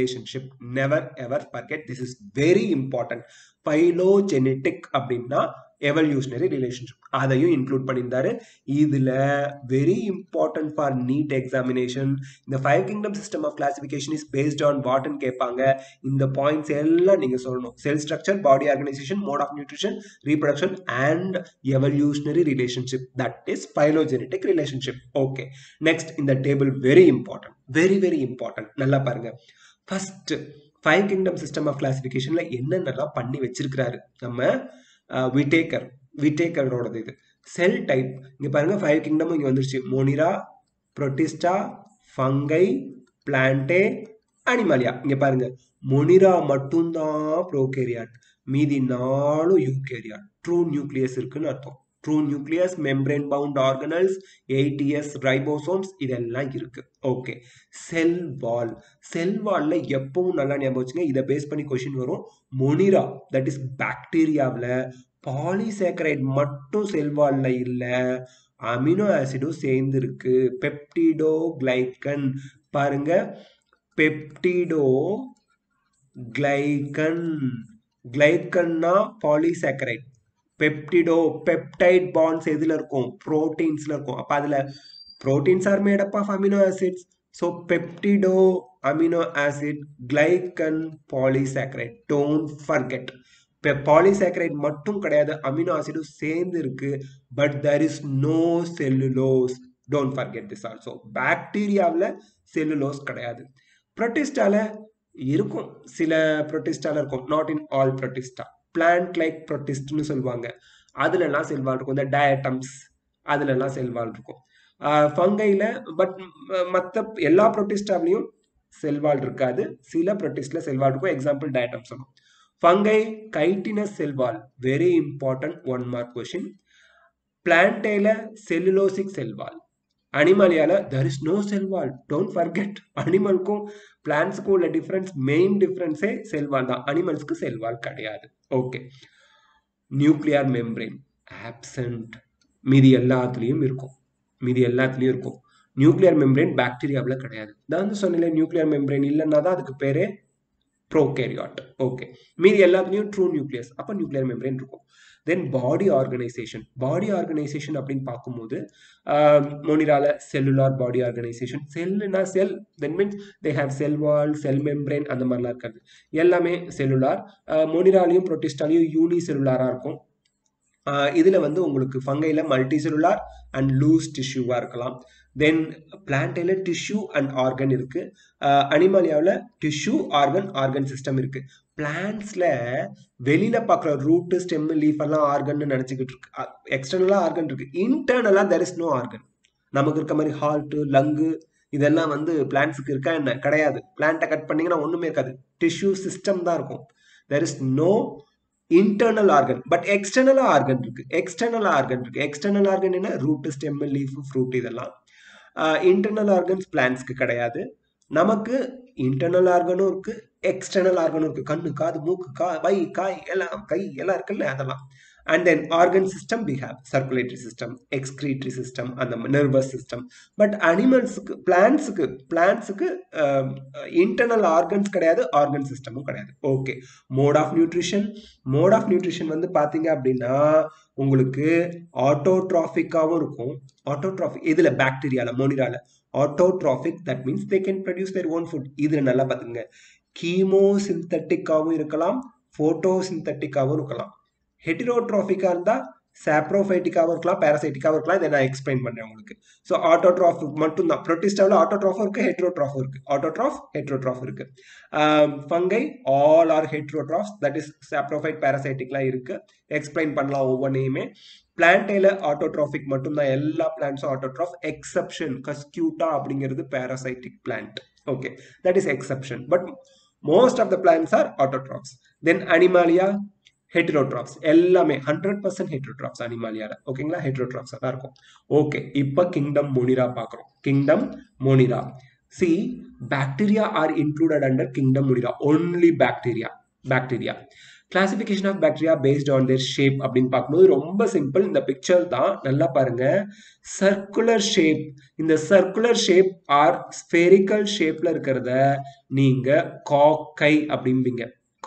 relationship never ever forget this is very important phylogenetic அப்படின்னா எவல்யூஷனரி ரிலேஷன்ஷிப் அதையும் இன்க்ளூட் பண்ணியிருந்தாரு இதுல very important for NEET examination இந்த five kingdom system of classification is based on வாட்னு கேட்பாங்க இந்த points எல்லாம் நீங்க சொல்லணும் cell structure body organisation mode of nutrition reproduction and evolutionary relationship that is phylogenetic relationship okay next இந்த table very important very very important நல்லா பாருங்க first five kingdom system of கிளாசிபிகேஷன்ல என்னென்னலாம் பண்ணி வச்சிருக்கிறாரு நம்ம விடேக்கர் விடேக்கரோடது இது செல் டைப் இங்க பாருங்க ஃபைவ் கிங்டம் இங்க வந்துருச்சு Monera Protista fungi Plantae Animalia இங்க பாருங்க மொனிரா மட்டும்தான் ப்ரோகேரியாட் மீதி நாலும் யூகேரியாட் ட்ரூ நியூக்ளியஸ் இருக்குன்னு அர்த்தம் true nucleus membrane bound organelles eighty S ribosomes இதெல்லாம் இருக்கு ஓகே செல் வால் செல் வால்ல எப்பவும் நல்லா ஞாபகம் வச்சுங்க இதை பேஸ் பண்ணி கொஸ்டின் வரும் மொனிரா தட் இஸ் பாக்டீரியாவில் பாலிசேக்கரைட் மட்டும் செல் வால்ல இல்லை அமினோ ஆசிடும் சேர்ந்து இருக்கு பெப்டிடோ கிளைக்கன் பாருங்க பெப்டிடோ கிளைக்கன் கிளைக்கன்னா பாலிசாக்கரைட் பெப்டிடோ பெப்டைட் பாண்ட்ஸ் எதுல இருக்கும் புரோட்டீன்ஸ்ல இருக்கும் அப்ப அதுல proteins are made up of amino acids so peptido amino acid glycan polysaccharide don't forget இப்போ பாலிசாக்கரைட் மட்டும் கிடையாது அமினோ ஆசிடும் சேர்ந்து இருக்கு but there is no cellulose don't forget this also பாக்டீரியாவில் செல்லுலோஸ் கிடையாது ப்ரொட்டிஸ்டால இருக்கும் சில ப்ரொட்டிஸ்டால இருக்கும் not in all Protista plant like ப்ரொட்டிஸ்ட்னு சொல்லுவாங்க அதுலலாம் செல்வால் இருக்கும் இந்த டயட்டம்ஸ் அதுலலாம் செல்வால் இருக்கும் ஃபங்கையில் பட் மற்ற எல்லா ப்ரொட்டிஸ்டாவிலையும் செல்வால் இருக்காது சில ப்ரொட்டிஸ்ட்ல செல்வால் இருக்கும் எக்ஸாம்பிள் டயட்டம் சொன்னோம் fungi chitinous cell wall very important one mark question பிளான்டேல செல்லுலோசிக் செல்வால் அனிமலியால there is no cell wall don't forget அனிமலுக்கும் பிளான்ஸுக்கும் உள்ள டிஃபரன்ஸ் மெயின் டிஃபரன்ஸே செல்வால் தான் அனிமல்ஸ்க்கு செல்வால் கிடையாது ஓகே நியூக்ளியர் மெம்பரேன் ஆப்சண்ட் மீதி எல்லாத்துலேயும் இருக்கும் மீதி எல்லாத்துலேயும் இருக்கும் நியூக்ளியர் மெம்பரேன் பாக்டீரியாவில் கிடையாது நான் வந்து சொன்னேன் நியூக்ளியர் மெம்பரேன் இல்லைன்னா தான் அதுக்கு பேரே ப்ரோகேரியாட் ஓகே மீதி எல்லாத்துலேயும் ட்ரூ நியூக்ளியஸ் அப்போ நியூக்ளியர் மெம்பரேன் இருக்கும் then body organisation body organisation அப்படின்னு பார்க்கும்போது மோனிரால செல்லுலார் பாடி ஆர்கனைசேஷன் செல்லுனா cell then means they have cell wall cell membrane அந்த மாதிரிலாம் இருக்காது எல்லாமே செல்லுலார் மோனிராலையும் ப்ரொட்டிஸ்டாலையும் யூனி செல்லுலாராக இருக்கும் இதில் வந்து உங்களுக்கு ஃபங்கையில் மல்டி செல்லுலார் அண்ட் லூஸ் டிஷ்யூவாக இருக்கலாம் தென் பிளான்டைல டிஷ்யூ அண்ட் ஆர்கன் இருக்கு அனிமாலியாவில் டிஷ்யூ ஆர்கன் ஆர்கன் சிஸ்டம் இருக்கு பிளான்ஸ்ல வெளியில பார்க்குற ரூட்டு ஸ்டெம் லீஃப் எல்லாம் ஆர்கன் நினச்சிக்கிட்டு இருக்கு எக்ஸ்டர்னலா ஆர்கன் இருக்கு இன்டர்னலா தெர் இஸ் நோ ஆர்கன் நமக்கு இருக்க மாதிரி ஹார்ட்டு லங்கு இதெல்லாம் வந்து பிளான்ஸுக்கு இருக்கா என்ன கிடையாது பிளான்ட்டை கட் பண்ணீங்கன்னா ஒண்ணுமே இருக்காது டிஷ்யூ சிஸ்டம் தான் இருக்கும் there is no internal organ but external organ இருக்கு எக்ஸ்டர்னல் ஆர்கன் இருக்கு எக்ஸ்டர்னல் ஆர்கன் என்ன ரூட் ஸ்டெம் லீஃப் ஃப்ரூட் இதெல்லாம் இன்டர்னல் ஆர்கன்ஸ் பிளான்ஸ்க்கு கிடையாது நமக்கு இன்டர்னல் ஆர்கனும் இருக்கு எக்ஸ்டர்னல் ஆர்கனும் இருக்கு கண்ணு காது மூக்கு கா வை காய் எல்லாம் கை எல்லாம் இருக்குல்ல அதெல்லாம் and then organ system we have circulatory system excretory system அந்த நர்வஸ் சிஸ்டம் பட் அனிமல்ஸுக்கு பிளான்ஸுக்கு பிளான்ஸுக்கு இன்டர்னல் ஆர்கன்ஸ் கிடையாது ஆர்கன் சிஸ்டமும் கிடையாது okay mode of nutrition mode of nutrition வந்து பார்த்தீங்க அப்படின்னா உங்களுக்கு ஆட்டோட்ராஃபிக்காகவும் இருக்கும் ஆட்டோட்ராஃபிக் இதில் பாக்டீரியாவில் மோனிரால autotrophic that means they can produce their own food இதில் நல்லா பார்த்துங்க கீமோ சிந்தட்டிக்காகவும் இருக்கலாம் ஃபோட்டோ சிந்தட்டிக்காகவும் இருக்கலாம் ஹெட்டிரோட்ராஃபிக்காக இருந்தால் சாப்ரோஃபைட்டிக்காகவும் இருக்கலாம் பேராசைட்டிக்காகவும் இருக்கலாம் இதை நான் எக்ஸ்பிளைன் பண்ணுறேன் உங்களுக்கு ஸோ ஆட்டோட்ராஃப் மட்டும் தான் ப்ரோட்டிஸ்டாவில் ஆட்டோட்ராஃபும் இருக்குது ஹெட்ரோட்ராஃபும் இருக்குது ஆட்டோட்ராஃப் ஹெட்ரோட்ராஃப் இருக்குது fungi all are heterotrophs that is saprophyte பேராசைட்டிக்லாம் இருக்குது எக்ஸ்பிளைன் பண்ணலாம் ஒவ்வொன்றையுமே பிளான்டேல ஆட்டோட்ராஃபிக் மட்டும்தான் எல்லா பிளான்ஸும் ஆட்டோட்ராஃப் எக்ஸப்ஷன் கஸ்கியூட்டா அப்படிங்கிறது parasitic plant okay that is exception but most of the plants are autotrophs then Animalia heterotrophs எல்லாமே ஹண்ட்ரட் பர்சன்ட் ஹெட்ரோட்ராப்ஸ் அனிமாலியால ஓகேங்களா heterotrophs தான் இருக்கும் ஓகே இப்போ கிங்டம் மோனிரா பார்க்குறோம் kingdom Monera see bacteria are included under kingdom Monera only bacteria bacteria classification of bacteria based on their shape அப்படின்னு பார்க்கும்போது ரொம்ப சிம்பிள் இந்த பிக்சர் தான் நல்லா பாருங்க சர்க்குலர் ஷேப் இந்த சர்க்குலர் ஷேப் ஆர் ஸ்பெரிக்கல் ஷேப்ல இருக்கிறத நீங்க காக்கை அப்படிம்பீங்க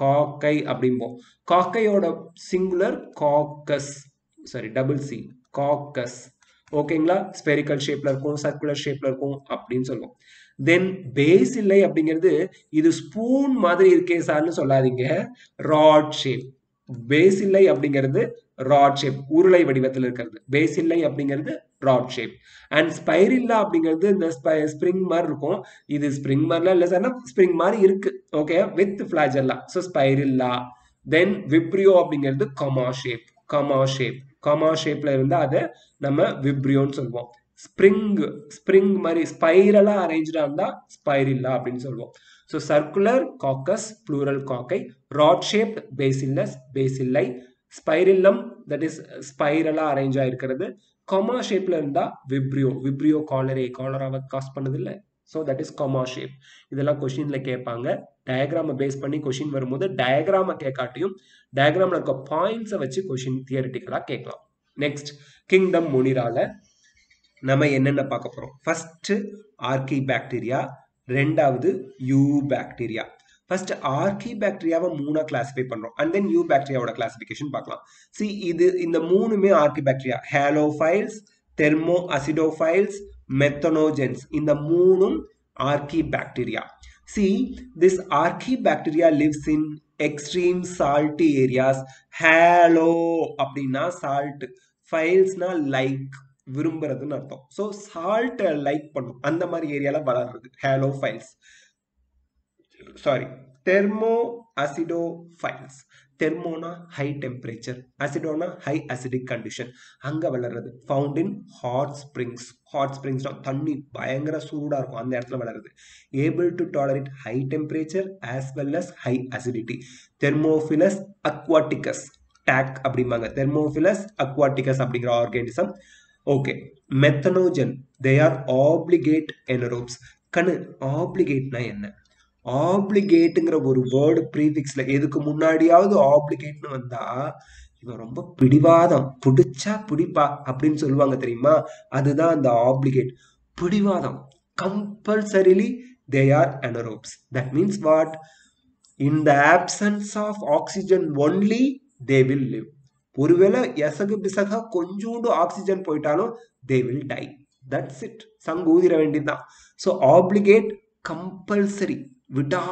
காக்கை அப்படிம்போம் காக்கையோட singular coccus sorry double C coccus ஓகேங்களா ஸ்பெரிக்கல் ஷேப்ல இருக்கும் சர்க்குலர் ஷேப்ல இருக்கும் அப்படின்னு சொல்லுவோம் தென் பேஸ் இல்லை அப்படிங்கிறது இது ஸ்பூன் மாதிரி இருக்கே சார்னு சொல்லாதீங்க ராட் ஷேப் பேஸ் இல்லை அப்படிங்கிறது ராட் ஷேப் உருளை வடிவத்தில் இருக்கிறது பேஸ் இல்லை அப்படிங்கிறது ராட் ஷேப் அண்ட் ஸ்பைரில்லா அப்படிங்கிறது இந்த ஸ்ப்ரிங் மாதிரி இருக்கும் இது ஸ்ப்ரிங் மாதிரிலாம் இல்லை சார்னா ஸ்ப்ரிங் மாதிரி இருக்கு okay with flagella so spirilla then vibrio அப்படிங்கிறது comma shape comma shape comma ஷேப்ல இருந்தா அதை நம்ம விப்ரியோன்னு சொல்லுவோம் ஸ்ப்ரிங் ஸ்ப்ரிங் மாதிரி ஸ்பைரலா அரேஞ்சா இருந்தா ஸ்பைரில்லா அப்படின்னு சொல்லுவோம் so circular coccus plural cocci rod shape bacillus bacilli spirillum that is ஸ்பைரலா அரேஞ்ச் ஆயிருக்கிறது கொமா ஷேப்ல இருந்தா விப்ரியோ விப்ரியோ காலரே காலராவை காஸ் பண்ணது இல்லை so that is comma shape இதெல்லாம் கொஷின்ல கேட்பாங்க டயக்ராமை பேஸ் பண்ணி கொஷின் வரும்போது டயக்ராமை கேட்காட்டியும் டயக்ராம்ல இருக்க பாயிண்ட்ஸை வச்சு கொஷின் தியரிட்டிக்கலா கேட்கலாம் நெக்ஸ்ட் கிங்டம் முனிரால நம்ம என்னென்ன பார்க்க போறோம் ஃபர்ஸ்ட் ஆர்கி பாக்டீரியா ரெண்டாவது யூ பாக்டீரியா ஃபர்ஸ்ட் ஆர்கி பாக்டீரியாவை மூணா கிளாசிஃபை பண்றோம் அண்ட் தென் யூ பாக்டீரியாவோட கிளாசிஃபிகேஷன் பார்க்கலாம் சி இது இந்த மூணுமே archaebacteria halophiles thermoacidophiles methanogens இந்த மூணும் archaebacteria see this archaebacteria lives in extreme salty areas halo அப்படின்னா சால்ட் ஃபைல்ஸ்னா லைக் விரும்புறதுன்னு அர்த்தம் ஸோ சால்ட் லைக் பண்ணும் அந்த மாதிரி ஏரியால வளர்றது halophiles sorry thermoacidophiles தெர்மோனா high temperature அசிடோனா high acidic condition அங்க வளர்றது found in hot springs hot ஸ்ப்ரிங்ஸ்னா தண்ணி பயங்கர சூடா இருக்கும் அந்த இடத்துல வளருது able to tolerate high temperature as well as high acidity Thermophilus aquaticus Taq அப்படிம்பாங்க தெர்மோஃபிலஸ் அக்வாட்டிகஸ் அப்படிங்கிற organism okay methanogen they are obligate anaerobes கண்ணு ஆப்ளிகேட்னா என்ன ஆப்ளிகேட்டுங்கிற ஒரு வேர்டு ப்ரீஃபிக்ஸ்ல எதுக்கு முன்னாடியாவது ஆப்ளிகேட்னு வந்தா இவன் ரொம்ப பிடிவாதம் பிடிச்சா பிடிப்பா அப்படின்னு சொல்லுவாங்க தெரியுமா அதுதான் அந்த ஆப்ளிகேட் பிடிவாதம் compulsorily they are anaerobes that means what in the absence of oxygen only they will live ஒருவேளை எசகு பிசகா கொஞ்சோண்டு ஆக்சிஜன் போயிட்டாலும் they will die that's it சங்கு ஊதிர வேண்டியதுதான் ஸோ ஆப்ளிகேட் கம்பல்சரி விடா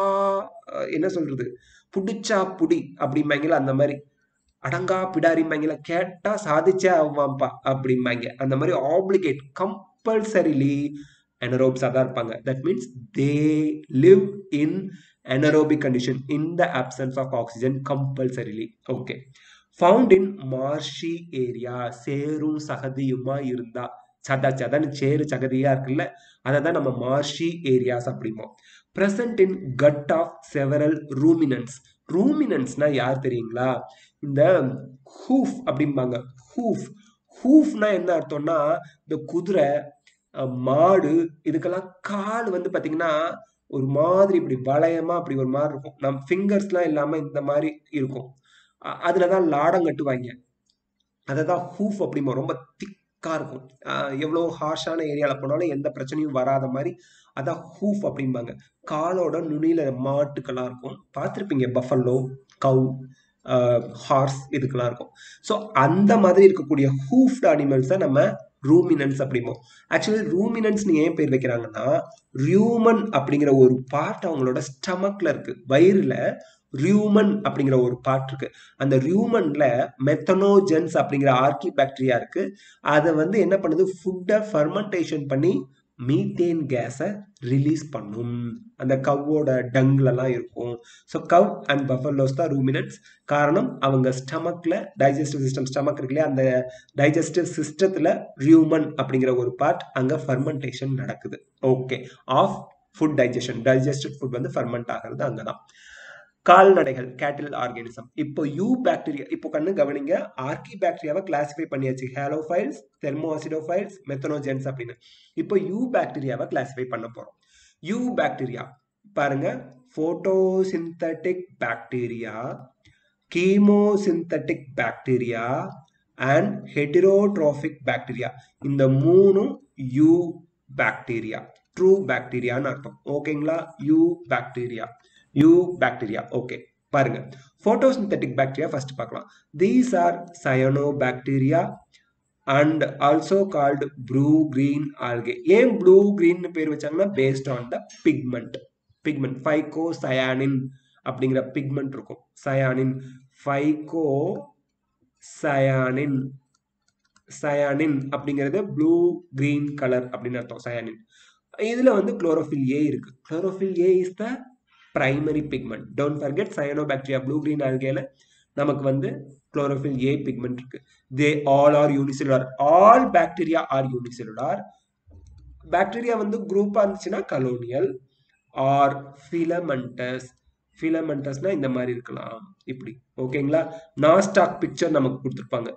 என்ன சொல்றது புடிச்சா புடி அப்படிம்பாங்களா அந்த மாதிரி அடங்கா பிடாரிம்பாங்களா கேட்டா சாதிச்சே ஆவாம்பா அப்படிம்பாங்க அந்த மாதிரி ஆப்ளிகேட் கம்பல்சரிலி அனரோப்ஸாக தான் இருப்பாங்க that means they live in anaerobic condition in the absence of oxygen compulsorily okay found in marshy area சேரும் சகதியுமா இருந்தா சத சதன்னு சேரு சகதியா இருக்குல்ல அதை தான் நம்ம மார்ஷி ஏரியாஸ் அப்படிம்போம் present in gut of several ruminants ரூமினன்ஸ்னா யார் தெரியுங்களா இந்த ஹூஃப் அப்படிம்பாங்க ஹூஃப் ஹூஃப்னா என்ன அர்த்தம்னா இந்த குதிரை மாடு இதுக்கெல்லாம் கால் வந்து பாத்தீங்கன்னா ஒரு மாதிரி இப்படி வளையமா அப்படி ஒரு மாதிரி இருக்கும் நம் ஃபிங்கர்ஸ்லாம் இல்லாம இந்த மாதிரி இருக்கும் அதுலதான் லாடம் கட்டுவாங்க அதை தான் ஹூஃப் அப்படிமா ரொம்ப திக்கா இருக்கும் எவ்வளோ ஹார்ஷான ஏரியால போனாலும் எந்த பிரச்சனையும் வராத மாதிரி அதான் ஹூஃப் அப்படிம்பாங்க காலோட நுனியில மாட்டுக்கெல்லாம் இருக்கும் பார்த்துருப்பீங்க பஃபல்லோ கவு ஹார்ஸ் இதுக்கெல்லாம் இருக்கும் ஸோ அந்த மாதிரி இருக்கக்கூடிய ஹூஃப்ட் அனிமல்ஸை நம்ம ரூமினன்ஸ் அப்படிம்போம் ஆக்சுவலி ரூமினன்ஸ் ஏன் பேர் வைக்கிறாங்கன்னா ரியூமன் அப்படிங்கிற ஒரு பார்ட் அவங்களோட ஸ்டமக்ல இருக்கு வயிறுல ரியூமன் அப்படிங்கிற ஒரு பார்ட் இருக்கு அந்த ரியூமன்ல மெத்தனோஜென்ஸ் அப்படிங்கிற ஆர்கி பாக்டீரியா இருக்கு அதை வந்து என்ன பண்ணுது ஃபுட்டை ஃபர்மெண்டேஷன் பண்ணி மீத்தேன் கேஸை ரிலீஸ் பண்ணும் அந்த கவ்வோட டங்லலாம் இருக்கும் ஸோ கவ் அண்ட் பஃபல்லோஸ் தான் ரூமினன்ஸ் காரணம் அவங்க ஸ்டமக்ல டைஜஸ்டிவ் சிஸ்டம் ஸ்டமக் இருக்குல்லையா அந்த டைஜஸ்டிவ் சிஸ்டத்துல ரியூமன் அப்படிங்கிற ஒரு பார்ட் அங்க ஃபர்மெண்டேஷன் நடக்குது okay of food digestion digested food வந்து ஃபர்மெண்ட் ஆகிறது அங்கதான் கால்நடைகள் கேட்டில் ஆர்கானிசம் இப்போ யூ பாக்டீரியா இப்போ கண்ணு கவனிங்க ஆர்கி பாக்டீரியாவை கிளாசிஃபை பண்ணியாச்சு ஹேலோஃபைல்ஸ் தெர்மோசிடோஃபைல்ஸ் மெத்தனோஜென்ஸ் அப்படின்னு இப்போ யூ பாக்டீரியாவை கிளாசிஃபை பண்ண போறோம் யூ பாக்டீரியா பாருங்க photosynthetic bacteria chemosynthetic bacteria and heterotrophic bacteria இந்த மூணும் யூ பாக்டீரியா ட்ரூ பாக்டீரியான்னு அர்த்தம் ஓகேங்களா eubacteria eubacteria okay பாருங்க போட்டோசிந்தட்டிக் பாக்டீரியா ஃபர்ஸ்ட் பார்க்கலாம் these are cyanobacteria and also called blue green algae ஏன் ப்ளூ கிரீன் பேர் வச்சாங்கன்னா based on the pigment pigment phycocyanin அப்படிங்கிற பிக்மெண்ட் இருக்கும் சயானின் ஃபைகோ சயானின் சயானின் அப்படிங்கிறது ப்ளூ கிரீன் கலர் அப்படின்னு அர்த்தம் சயானின் இதுல வந்து குளோரோஃபில் ஏ இருக்கு chlorophyll A is the primary pigment don't forget cyanobacteria blue green ஆல்கேல நமக்கு வந்து குளோரோஃபில் ஏ பிக்மெண்ட் இருக்கு they all are unicellular all bacteria are unicellular bacteria வந்து குரூப்பா இருந்துச்சுன்னா கலோனியல் ஆர் ஃபிலமெண்டஸ் ஃபிலமெண்டஸ்னா இந்த மாதிரி இருக்கலாம் இப்படி ஓகேங்களா நாஸ்டாக் பிக்சர் நமக்கு கொடுத்துருப்பாங்க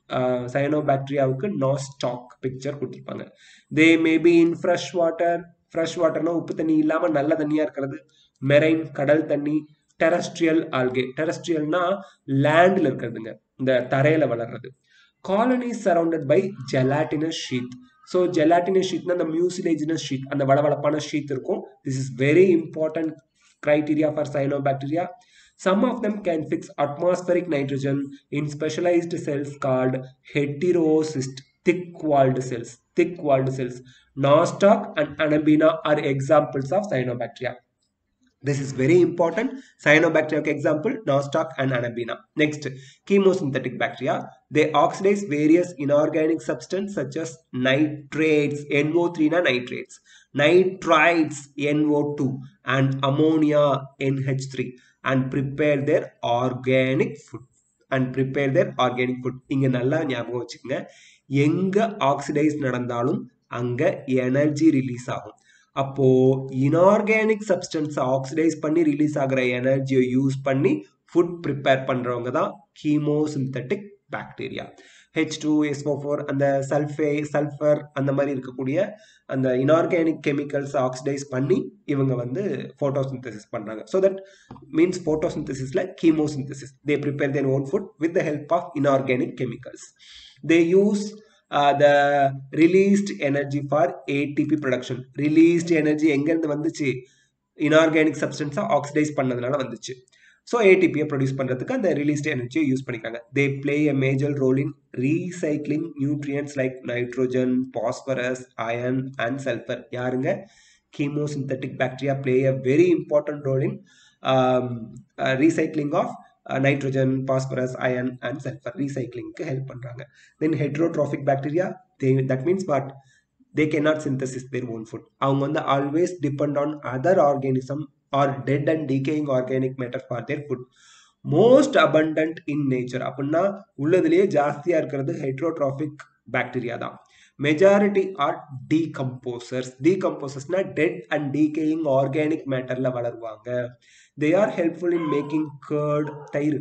சயனோ பாக்டீரியாவுக்கு நாஸ்டாக் பிக்சர் கொடுத்துருப்பாங்க they maybe in fresh water fresh வாட்டர்னா உப்பு தண்ணி இல்லாம நல்ல தண்ணியா இருக்கிறது மெரைன் கடல் தண்ணி டெரஸ்ட்ரியல் ஆல்கே டெரஸ்ட்ரியல்னா லேண்ட்ல இருக்கிறதுங்க இந்த தரையில வளர்றது colony surrounded by gelatinous sheath so gelatinous ஷீட்னா அந்த மியூசிலேஜினஸ் ஷீட் அந்த வளவளப்பான ஷீட் இருக்கும் this is very important criteria for cyanobacteria. Some of them can fix atmospheric nitrogen in specialized cells called heterocyst, thick-walled cells. Thick-walled cells. Nostoc and Anabina are examples of cyanobacteria. This is very important. Cyanobacteria example, Nostoc and Anabina. Next, chemosynthetic bacteria. They oxidize various inorganic substances such as nitrates, NO3 na nitrates, nitrites, NO2, and ammonia, NH3, and prepare their organic food. And prepare their organic food இங்கே நல்லா ஞாபகம் வச்சுக்கோங்க எங்கே oxidise நடந்தாலும் அங்கே energy release ஆகும் அப்போ inorganic substance oxidise பண்ணி ரிலீஸ் ஆகிற எனர்ஜியை யூஸ் பண்ணி ஃபுட் ப்ரிப்பேர் பண்ணுறவங்க தான் chemosynthetic bacteria H two SO four அந்த சல்ஃபே சல்ஃபர் அந்த மாதிரி இருக்கக்கூடிய அந்த இன்ஆர்கானிக் கெமிக்கல்ஸ் ஆக்சிடைஸ் பண்ணி இவங்க வந்து ஃபோட்டோசிந்தசிஸ் பண்ணுறாங்க ஸோ தட் மீன்ஸ் ஃபோட்டோசிந்தசிஸில் chemosynthesis they prepare their own food with the help of inorganic chemicals they use the released energy for ATP production released energy எங்கேருந்து வந்துச்சு இன்ஆர்கானிக் சப்ஸ்டன்ஸாக ஆக்சிடைஸ் பண்ணதுனால வந்துச்சு so ஏடிபியை produce பண்ணுறதுக்கு அந்த ரிலீஸ்ட் எனர்ஜியை use பண்ணிக்கிறாங்க they play a major role in recycling nutrients like nitrogen phosphorus iron and sulphur யாருங்க chemosynthetic bacteria play a very important role in recycling of nitrogen phosphorus iron and sulphur ரீசைக்ளிங்க்கு help பண்ணுறாங்க then heterotrophic bacteria they that means what they cannot synthesis their own food அவங்க வந்து always depend on other organism or dead and decaying organic matter for their food most abundant in nature அப்படின்னா உள்ளதுலேயே ஜாஸ்தியாக இருக்கிறது heterotrophic bacteria தான் majority are decomposers டீகம்போசர்ஸ்னா dead and decaying organic மேட்டர்ல வளருவாங்க they are helpful in making curd தயிர்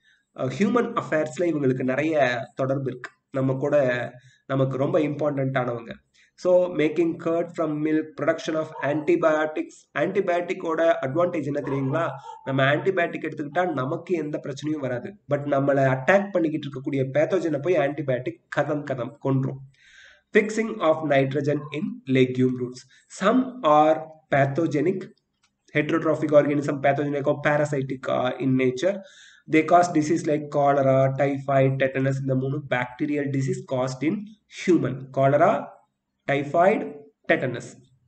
human அஃபேர்ஸ்ல இவங்களுக்கு நிறைய தொடர்பு இருக்கு நம்ம கூட நமக்கு ரொம்ப இம்பார்ட்டண்ட்டானவங்க so making curd from milk production of antibiotics ஆன்டிபயோட்டிக்கோட அட்வான்டேஜ் என்ன தெரியுங்களா நம்ம ஆன்டிபயோட்டிக் எடுத்துக்கிட்டா நமக்கு எந்த பிரச்சனையும் வராது பட் நம்மளை அட்டாக் பண்ணிக்கிட்டு இருக்கக்கூடிய பேத்தோஜனை போய் ஆன்டிபயோட்டிக் கதம் கதம் கொன்றும் fixing of nitrogen in legume roots some are pathogenic heterotrophic organism pathogenic or parasitic uh, in nature they cause disease like cholera typhoid tetanus இந்த மூணு bacterial disease caused in human cholera typhoid tetanus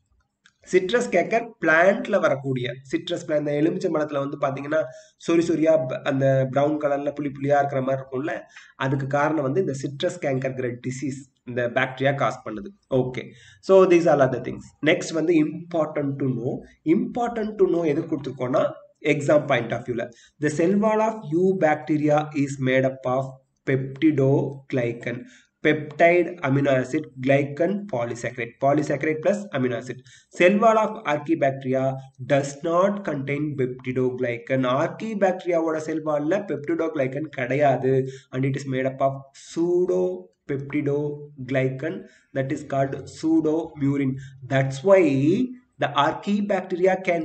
citrus canker பிளான்ட்ல வரக்கூடிய citrus plan இந்த எலுமிச்சை மரத்துல வந்து பாத்தீங்கன்னா சொறி சொரியா அந்த பிரவுன் கலர்ல புளி புளியா இருக்கிற மாதிரி இருக்கும்ல அதுக்கு காரணம் வந்து இந்த சிட்ரஸ் கேங்கர்ங்கிற டிசீஸ் இந்த பாக்டீரியா காஸ் பண்ணுது okay so these all other things next வந்து important to know important to know எது கொடுத்துருக்கோம்னா எக்ஸாம் பாயிண்ட் ஆஃப் வியூல the cell wall of eubacteria is made up of peptidoglycan peptide amino acid glycan polysaccharide polysaccharide plus amino acid cell wall of archibacteria does not contain peptidoglycan archibacteria ஓட செல் வால்ல peptidoglycan கிடையாது and it is made up of pseudo peptidoglycan that is called pseudomurine that's why the archibacteria can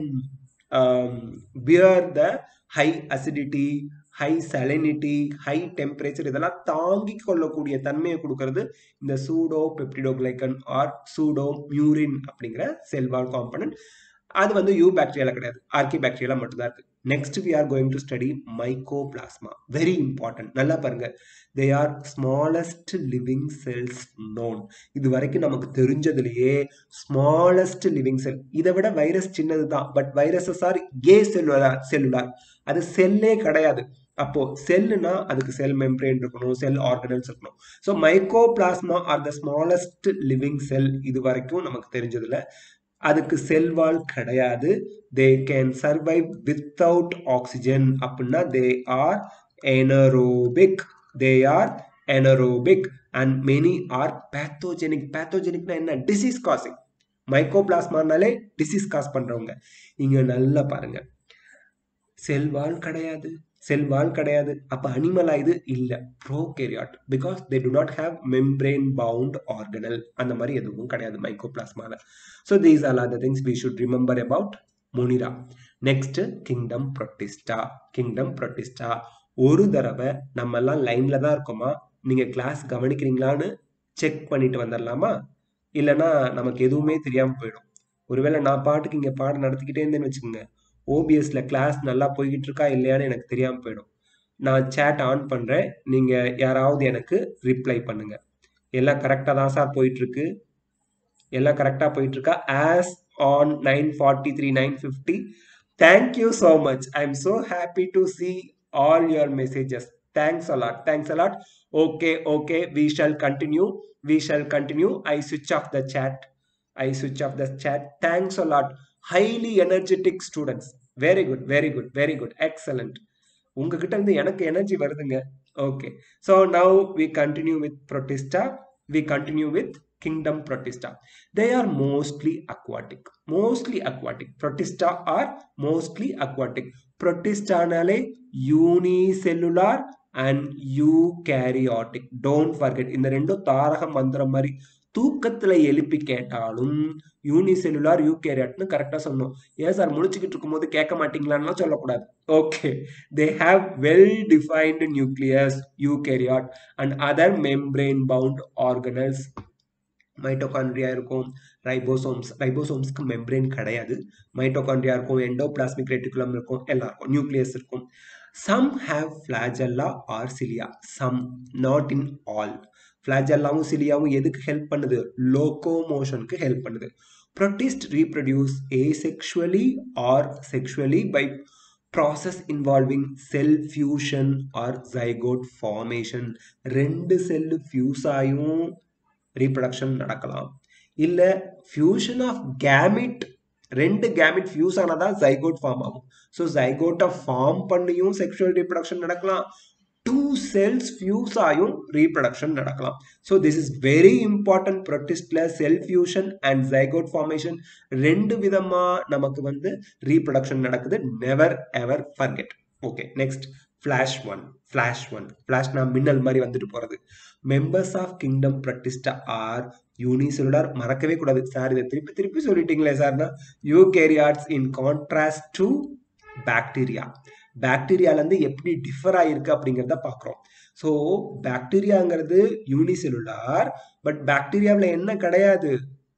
um, bear the high acidity high salinity high temperature இதெல்லாம் தாங்கி கொள்ளக்கூடிய தன்மையை கொடுக்கறது இந்த pseudopeptidoglycan or pseudomurein அப்படிங்கிற cell wall component அது வந்து you பாக்டீரியால கிடையாது ஆர்கி பாக்டீரியால மட்டும்தான் இருக்கு next we are going to study mycoplasma very important நல்லா பாருங்க they are smallest living cells known இது வரைக்கும் நமக்கு தெரிஞ்சதுலேயே ஸ்மாலஸ்ட் லிவிங் செல் இதை விட வைரஸ் சின்னது தான் but viruses are acellular cellular அது செல்லே கிடையாது அப்போ செல்லுனா அதுக்கு செல் மெம்பரேன் இருக்கணும் செல் ஆர்கனல்ஸ் இருக்கணும் so mycoplasma are the smallest living cell இது வரைக்கும் நமக்கு தெரிஞ்சதுல அதுக்கு செல் வால் கிடையாது they can survive without oxygen அப்படின்னா they are anaerobic they are anaerobic and many are pathogenic பேத்தோஜெனிக்னா என்ன டிசீஸ் காசிங் மைக்கோபிளாஸ்மானாலே டிசீஸ் காஸ் பண்றவங்க இங்க நல்லா பாருங்க செல் வால் கிடையாது செல் வால் கிடையாது அப்ப அனிமலா இது இல்ல prokaryote because they do not have membrane bound organelle அந்த மாதிரி எதுவும் கிடையாது மைக்கோபிளாஸ்மால so these are are the things we should remember about Monera next kingdom Protista kingdom Protista ஒரு தடவை நம்ம எல்லாம் லைன்ல தான் இருக்கோமா நீங்க கிளாஸ் கவனிக்கிறீங்களான்னு செக் பண்ணிட்டு வந்துடலாமா இல்லைன்னா நமக்கு எதுவுமே தெரியாம போயிடும் ஒருவேளை நான் பாட்டுக்கு இங்க பாடம் நடத்திக்கிட்டே இருந்தேன்னு வச்சுக்கோங்க ஓபிஎஸ்ல கிளாஸ் நல்லா போய்கிட்டு இருக்கா இல்லையான்னு எனக்கு தெரியாம போயிடும் நான் சேட் ஆன் பண்றேன் நீங்க யாராவது எனக்கு ரிப்ளை பண்ணுங்க எல்லாம் கரெக்டா தான் சார் போயிட்டு இருக்கு எல்லாம் கரெக்டா போயிட்டு இருக்கா as on nine forty three nine fifty thank you so much I am so happy to see all your messages thanks a lot thanks a lot okay okay we shall continue we shall continue I switch off the chat I switch off the chat thanks a lot highly energetic students very good very good very good excellent உங்ககிட்ட இருந்து எனக்கு energy வருதுங்க okay so now we continue with Protista we continue with kingdom Protista they are mostly aquatic mostly aquatic Protista are mostly aquatic ப்ரொட்டிஸ்டானாலே unicellular and eukaryotic don't forget இந்த ரெண்டும் தாரக மந்திரம் மாதிரி தூக்கத்துல எழுப்பி கேட்டாலும் யூனிசெல்லுலார் யூகேரியாட்னு கரெக்டா சொன்னோம் ஏன் சார் முடிச்சுக்கிட்டு இருக்கும்போது கேட்க மாட்டீங்களான்னு சொல்லக்கூடாது okay they have well defined nucleus eukaryote and other membrane bound organelles mitochondria இருக்கும் ரைபோசோம்ஸ் ரைபோசோம்ஸ்க்கு மெம்பரேன் கிடையாது மைட்டோகாண்ட்ரியா இருக்கும் எண்டோபிளாஸ்மிக் ரெட்டிகுலம் இருக்கும் எல்லாம் இருக்கும் நியூக்ளியஸ் இருக்கும் some have flagella or cilia some not in all ஃபிளாஜல்லாவும் சிலியாவும் எதுக்கு ஹெல்ப் பண்ணுது லோகோமோஷனுக்கு ஹெல்ப் பண்ணுது protist reproduce asexually or sexually by process involving cell fusion or zygote formation ரெண்டு செல்லு ஃபியூஸ் ஆயும் ரீப்ரடக்ஷன் நடக்கலாம் இல்ல ஃபியூஷன் ஆஃப் கேமிட் ரெண்டு கேமிட் ஃபியூஸ் ஆனாதான் ஜைகோட் ஃபார்ம் ஆகும் ஸோ ஜைகோட்டை ஃபார்ம் பண்ணியும் செக்ஷுவல் ரீப்ரடக்ஷன் நடக்கலாம் டூ செல்ஸ் ஃபியூஸ் ஆயும் ரீப்ரடக்ஷன் நடக்கலாம் so this is very important ப்ரொட்டிஸ்ட்ல cell fusion and zygote formation ரெண்டு விதமா நமக்கு வந்து ரீப்ரடக்ஷன் நடக்குது never ever forget okay next flash one flash one ஃபிளாஷ்னா மின்னல் மாதிரி வந்துட்டு போறது members of kingdom Protista are unicellular மறக்கவே கூடாது சார் இதை திருப்பி திருப்பி சொல்லிட்டீங்களே சார்னா eukaryotes in contrast to bacteria பாக்டீரியாலேருந்து எப்படி டிஃபர் ஆயிருக்கு அப்படிங்கிறத பார்க்குறோம் ஸோ பாக்டீரியாங்கிறது யூனிசெல்லுலார் பட் பாக்டீரியாவில் என்ன கிடையாது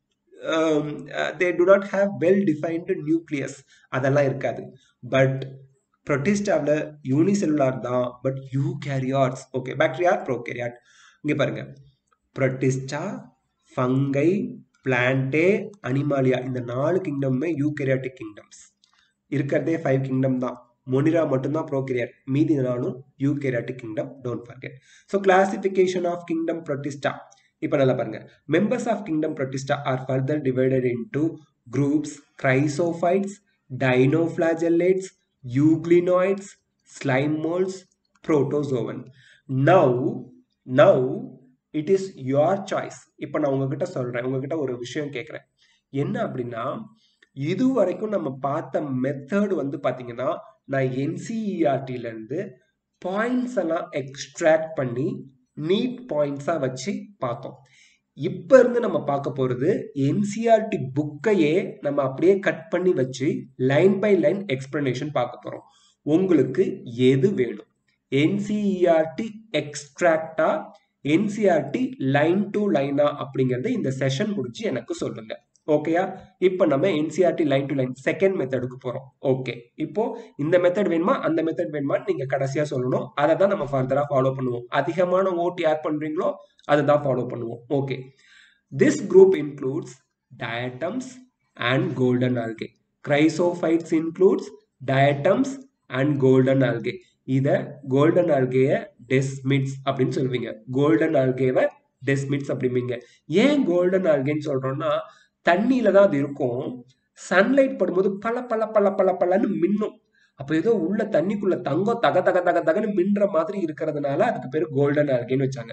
they do not have well defined nucleus அதெல்லாம் இருக்காது பட் ப்ரொட்டிஸ்டாவில் யூனிசெல்லுலார் தான் but eukaryotes okay bacteria prokaryote இங்கே பாருங்க ப்ரொட்டிஸ்டா ஃபங்கை பிளான்டே அனிமாலியா இந்த நாலு கிங்டமுமே யூகேரியாட்டிக் கிங்டம்ஸ் இருக்கிறதே ஃபைவ் கிங்டம் தான் மொனிரா மட்டும்தான் ப்ரோகேரியாட் மீதி நாளும் eukaryotic kingdom don't forget so classification of kingdom Protista இப்போ நல்லா பாருங்க members of kingdom Protista R further divided into groups chrysophytes dinoflagellates euglenoids, slime molds, protozoan. Now, now it is your choice. இப்போ நான் உங்ககிட்ட சொல்றேன் உங்ககிட்ட ஒரு விஷயம் கேட்குறேன் என்ன அப்படின்னா இது வரைக்கும் நம்ம பார்த்த மெத்தட் வந்து பாத்தீங்கன்னா நான் என்சிஇஆர்டில இருந்து பாயிண்ட்ஸ் எல்லாம் எக்ஸ்ட்ராக்ட் பண்ணி நீட் பாயிண்ட்ஸா வச்சு பார்த்தோம் இப்ப இருந்து நம்ம பார்க்க போறது என்சிஆர்டி புக்கையே நம்ம அப்படியே கட் பண்ணி வச்சு லைன் பை லைன் எக்ஸ்பிளனேஷன் பார்க்க போறோம் உங்களுக்கு எது வேணும் என்சிஇஆர்டி எக்ஸ்ட்ராக்டா என்சிஆர்டி லைன் டு லைனா அப்படிங்கறத இந்த செஷன் முடிச்சு எனக்கு சொல்லுங்க ஓகேயா இப்போ நம்ம NCERT line to line second மெத்தடுக்கு போறோம் ஓகே இப்போ இந்த மெத்தட் வேணுமா அந்த மெத்தட் வேணுமா நீங்க கடைசியா சொல்லணும் அதை தான் நம்ம ஃபர்தரா ஃபாலோ பண்ணுவோம் அதிகமான ஓட் யார் பண்றீங்களோ அதை தான் ஃபாலோ பண்ணுவோம் okay this group includes diatoms and golden algae chrysophytes includes diatoms and golden algae இதை கோல்டன் ஆல்கேய டெஸ்மிட்ஸ் அப்படின்னு சொல்லுவீங்க கோல்டன் ஆல்கேவை டெஸ்மிட்ஸ் அப்படிம்பீங்க ஏன் கோல்டன் ஆல்கேன்னு சொல்றோம்னா தண்ணியில தான் அது இருக்கும் சன்லைட் படும்போது பல பல பல பல பலன்னு மின்னும் அப்போ ஏதோ உள்ள தண்ணிக்குள்ள தங்கம் தக தக தக தகன்னு மின்ற மாதிரி இருக்கிறதுனால அதுக்கு பேர் கோல்டன் ஆல்கேன்னு வச்சாங்க